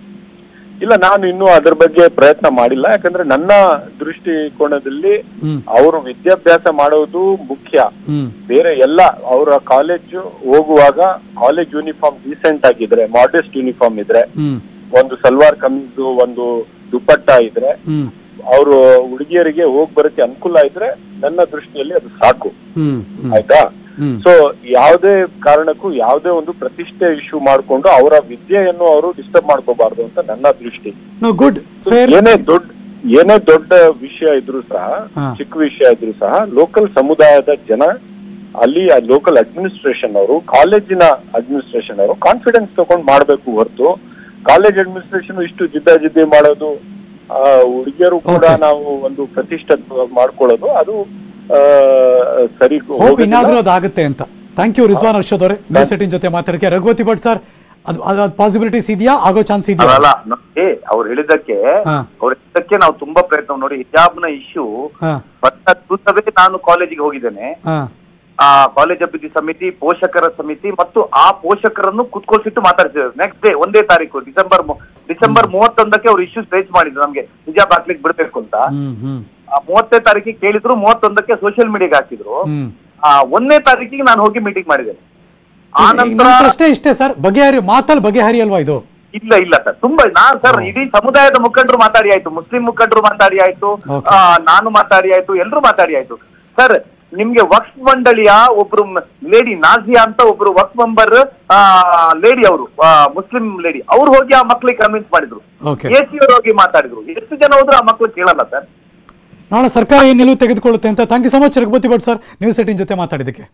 ಇಲ್ಲ ನಾನು ಇನ್ನೂ ಅದ್ರ ಬಗ್ಗೆ ಪ್ರಯತ್ನ ಮಾಡಿಲ್ಲ ಯಾಕಂದ್ರೆ ನನ್ನ ದೃಷ್ಟಿಕೋನದಲ್ಲಿ ಹ್ಮ್ ಅವರು ವಿದ್ಯಾಭ್ಯಾಸ ಮಾಡೋದು ಮುಖ್ಯ ಹ್ಮ್ ಬೇರೆ ಎಲ್ಲ ಅವರ ಕಾಲೇಜ್ ಹೋಗುವಾಗ ಕಾಲೇಜ್ ಯೂನಿಫಾರ್ಮ್ ಡೀಸೆಂಟ್ ಆಗಿದ್ರೆ ಮಾಡೆಸ್ಟ್ ಯೂನಿಫಾರ್ಮ್ ಇದ್ರೆ ಹ್ಮ್ ಒಂದು ಸಲ್ವಾರ್ ಕಮೀಸ್ ಒಂದು ದುಪ್ಪಟ್ಟ ಇದ್ರೆ ಹ್ಮ್ ಅವರು ಹುಡುಗಿಯರಿಗೆ ಹೋಗ್ ಬರಕ್ಕೆ ಅನುಕೂಲ ಇದ್ರೆ ನನ್ನ ದೃಷ್ಟಿಯಲ್ಲಿ ಅದು ಸಾಕು ಹ್ಮ್ ಹ್ಮ್ ಆಯ್ತಾ ಹ್ಮ್ ಸೊ ಯಾವುದೇ ಕಾರಣಕ್ಕೂ ಯಾವುದೇ ಒಂದು ಪ್ರತಿಷ್ಠೆ ಇಶ್ಯೂ ಮಾಡ್ಕೊಂಡು ಅವರ ವಿದ್ಯೆಯನ್ನು ಅವರು ಡಿಸ್ಟರ್ಬ್ ಮಾಡ್ಕೋಬಾರ್ದು ಅಂತ ನನ್ನ ದೃಷ್ಟಿ ನೋ ಗುಡ್ ಫೇರ್ ಏನೇ ದೊಡ್ಡ ಏನೇ ದೊಡ್ಡ ವಿಷಯ ಇದ್ರು ಸಹ ಹಾ. ಚಿಕ್ಕ ವಿಷಯ ಇದ್ರು ಸಹ ಲೋಕಲ್ ಸಮುದಾಯದ ಜನ ಅಲ್ಲಿ ಲೋಕಲ್ ಅಡ್ಮಿನಿಸ್ಟ್ರೇಷನ್ ಅವರು ಕಾಲೇಜಿನ ಅಡ್ಮಿನಿಸ್ಟ್ರೇಷನ್ ಅವರು ಕಾನ್ಫಿಡೆನ್ಸ್ ತಗೊಂಡು ಮಾಡ್ಬೇಕು ಹೊರತು ಕಾಲೇಜ್ ಅಡ್ಮಿನಿಸ್ಟ್ರೇಷನ್ ಇಷ್ಟು ಜಿದ್ದಾಜಿದ್ದಿ ಮಾಡೋದು ಆ, ಹುಡುಗಿಯರು ಕೂಡ Okay. ನಾವು ಒಂದು ಪ್ರತಿಷ್ಠೆ ಮಾಡ್ಕೊಳ್ಳೋದು ಅದು ಆ, ಸರಿ ಹೋಪ್ ಹೋಗೋದಿಲ್ಲ. ಇನ್ನಾದ್ರೂ ಅದಾಗುತ್ತೆ ಅಂತ ಥ್ಯಾಂಕ್ ಯು ರಿಜ್ವಾನ್ ಅರ್ಷದ್ ಅವರೇ ನ್ಯೂಸ್ ಏಟಿನ್ ಜೊತೆ ಮಾತಾಡಕ್ಕೆ ರಘುವತಿ ಭಟ್ ಸರ್ ಅದು ಅದು ಪಾಸಿಬಿಲಿಟೀಸ್ ಇದೆಯಾ ಆಗೋ ಚಾನ್ಸ್ ಇದೆಯಾ ಅಲ್ಲ ನೋಡಿ ಅವ್ರು ಹೇಳಿದ್ದಕ್ಕೆ ಹಾ. ಅವ್ರು ಹೇಳಿದ್ದಕ್ಕೆ ನಾವು ತುಂಬಾ ಪ್ರಯತ್ನ ನೋಡಿ ಹಿಜಾಬ್ನ ಇಶ್ಯೂ ಹಾ ಬಂದ ದಿವಸವೇ ನಾನು ಕಾಲೇಜಿಗೆ ಹೋಗಿದ್ದೇನೆ ಹಾ ಆ ಕಾಲೇಜ್ ಅಭಿವೃದ್ಧಿ ಸಮಿತಿ ಪೋಷಕರ ಸಮಿತಿ ಮತ್ತು ಆ ಪೋಷಕರನ್ನು ಕುತ್ಕೊಳ್ಸಿಟ್ಟು ಮಾತಾಡ್ತಿದ್ದಾರೆ ನೆಕ್ಸ್ಟ್ ಡೇ ಒಂದೇ ತಾರೀಕು ಡಿಸೆಂಬರ್ ಮೂ- ಡಿಸೆಂಬರ್ ಮೂವತ್ತೊಂದಕ್ಕೆ ಅವ್ರು ಇಶ್ಯೂಸ್ ರೈಸ್ ಮಾಡಿದ್ರು ನಮ್ಗೆ ಹಿಜಾಬ್ ಹಾಕ್ಲಿಕ್ಕೆ ಬಿಡ್ಬೇಕು ಅಂತ ಹ್ಮ್ ಹ್ಮ್ ಆ ಮೂವತ್ತನೇ ತಾರೀಕಿಗೆ ಕೇಳಿದ್ರು ಮೂವತ್ತೊಂದಕ್ಕೆ ಸೋಷಿಯಲ್ ಮೀಡಿಯಾಗೆ ಹಾಕಿದ್ರು ಹ್ಮ್ ಆ ಒಂದನೇ ತಾರೀಕಿಗೆ ನಾನು ಹೋಗಿ ಮೀಟಿಂಗ್ ಮಾಡಿದ್ದೇನೆ ಆ ಈಗ ನಂತರ ನನ್ನ ಪ್ರಶ್ನೆ ಇಷ್ಟೇ ಸರ್ ಬಗೆಹರಿ ಮಾತಲ್ಲಿ ಬಗೆಹರಿ ಅಲ್ವಾ ಇದು ಇಲ್ಲ ಇಲ್ಲ ಸರ್ ತುಂಬಾ ನಾನ್ ಸರ್ ಇಡೀ ಸಮುದಾಯದ ಮುಖಂಡರು ಮಾತಾಡಿ ಆಯ್ತು ಮುಸ್ಲಿಂ ಮುಖಂಡರು ಮಾತಾಡಿ ಆಯ್ತು Okay. ಆ, ನಾನು ಮಾತಾಡಿ ಆಯ್ತು ಎಲ್ಲರೂ ಮಾತಾಡಿ ಆಯ್ತು ಸರ್ ನಿಮ್ಗೆ ವಕ್ಫ್ ಮಂಡಳಿಯ ಒಬ್ರು ಲೇಡಿ ನಾಜಿಯಾ ಅಂತ ಒಬ್ರು ವಕ್ಫ್ ಮೆಂಬರ್ ಲೇಡಿ ಅವರು ಮುಸ್ಲಿಂ ಲೇಡಿ ಅವ್ರು ಹೋಗಿ ಆ ಮಕ್ಳಿಗೆ ಕನ್ವಿನ್ಸ್ ಮಾಡಿದ್ರು Okay. ಎ ಸಿ ಅವರು ಹೋಗಿ ಮಾತಾಡಿದ್ರು ಎಷ್ಟು ಜನ ಹೋದ್ರು ಆ ಮಕ್ಳು ಕೇಳಲ್ಲ ಸರ್ ನಾಳೆ ಸರ್ಕಾರ ಏನು ನಿಲುವು ತೆಗೆದುಕೊಳ್ಳುತ್ತೆ ಅಂತ thank you so much Raghupathi Bhat sir news eighteen ಜೊತೆ ಮಾತಾಡಿದ್ದಕ್ಕೆ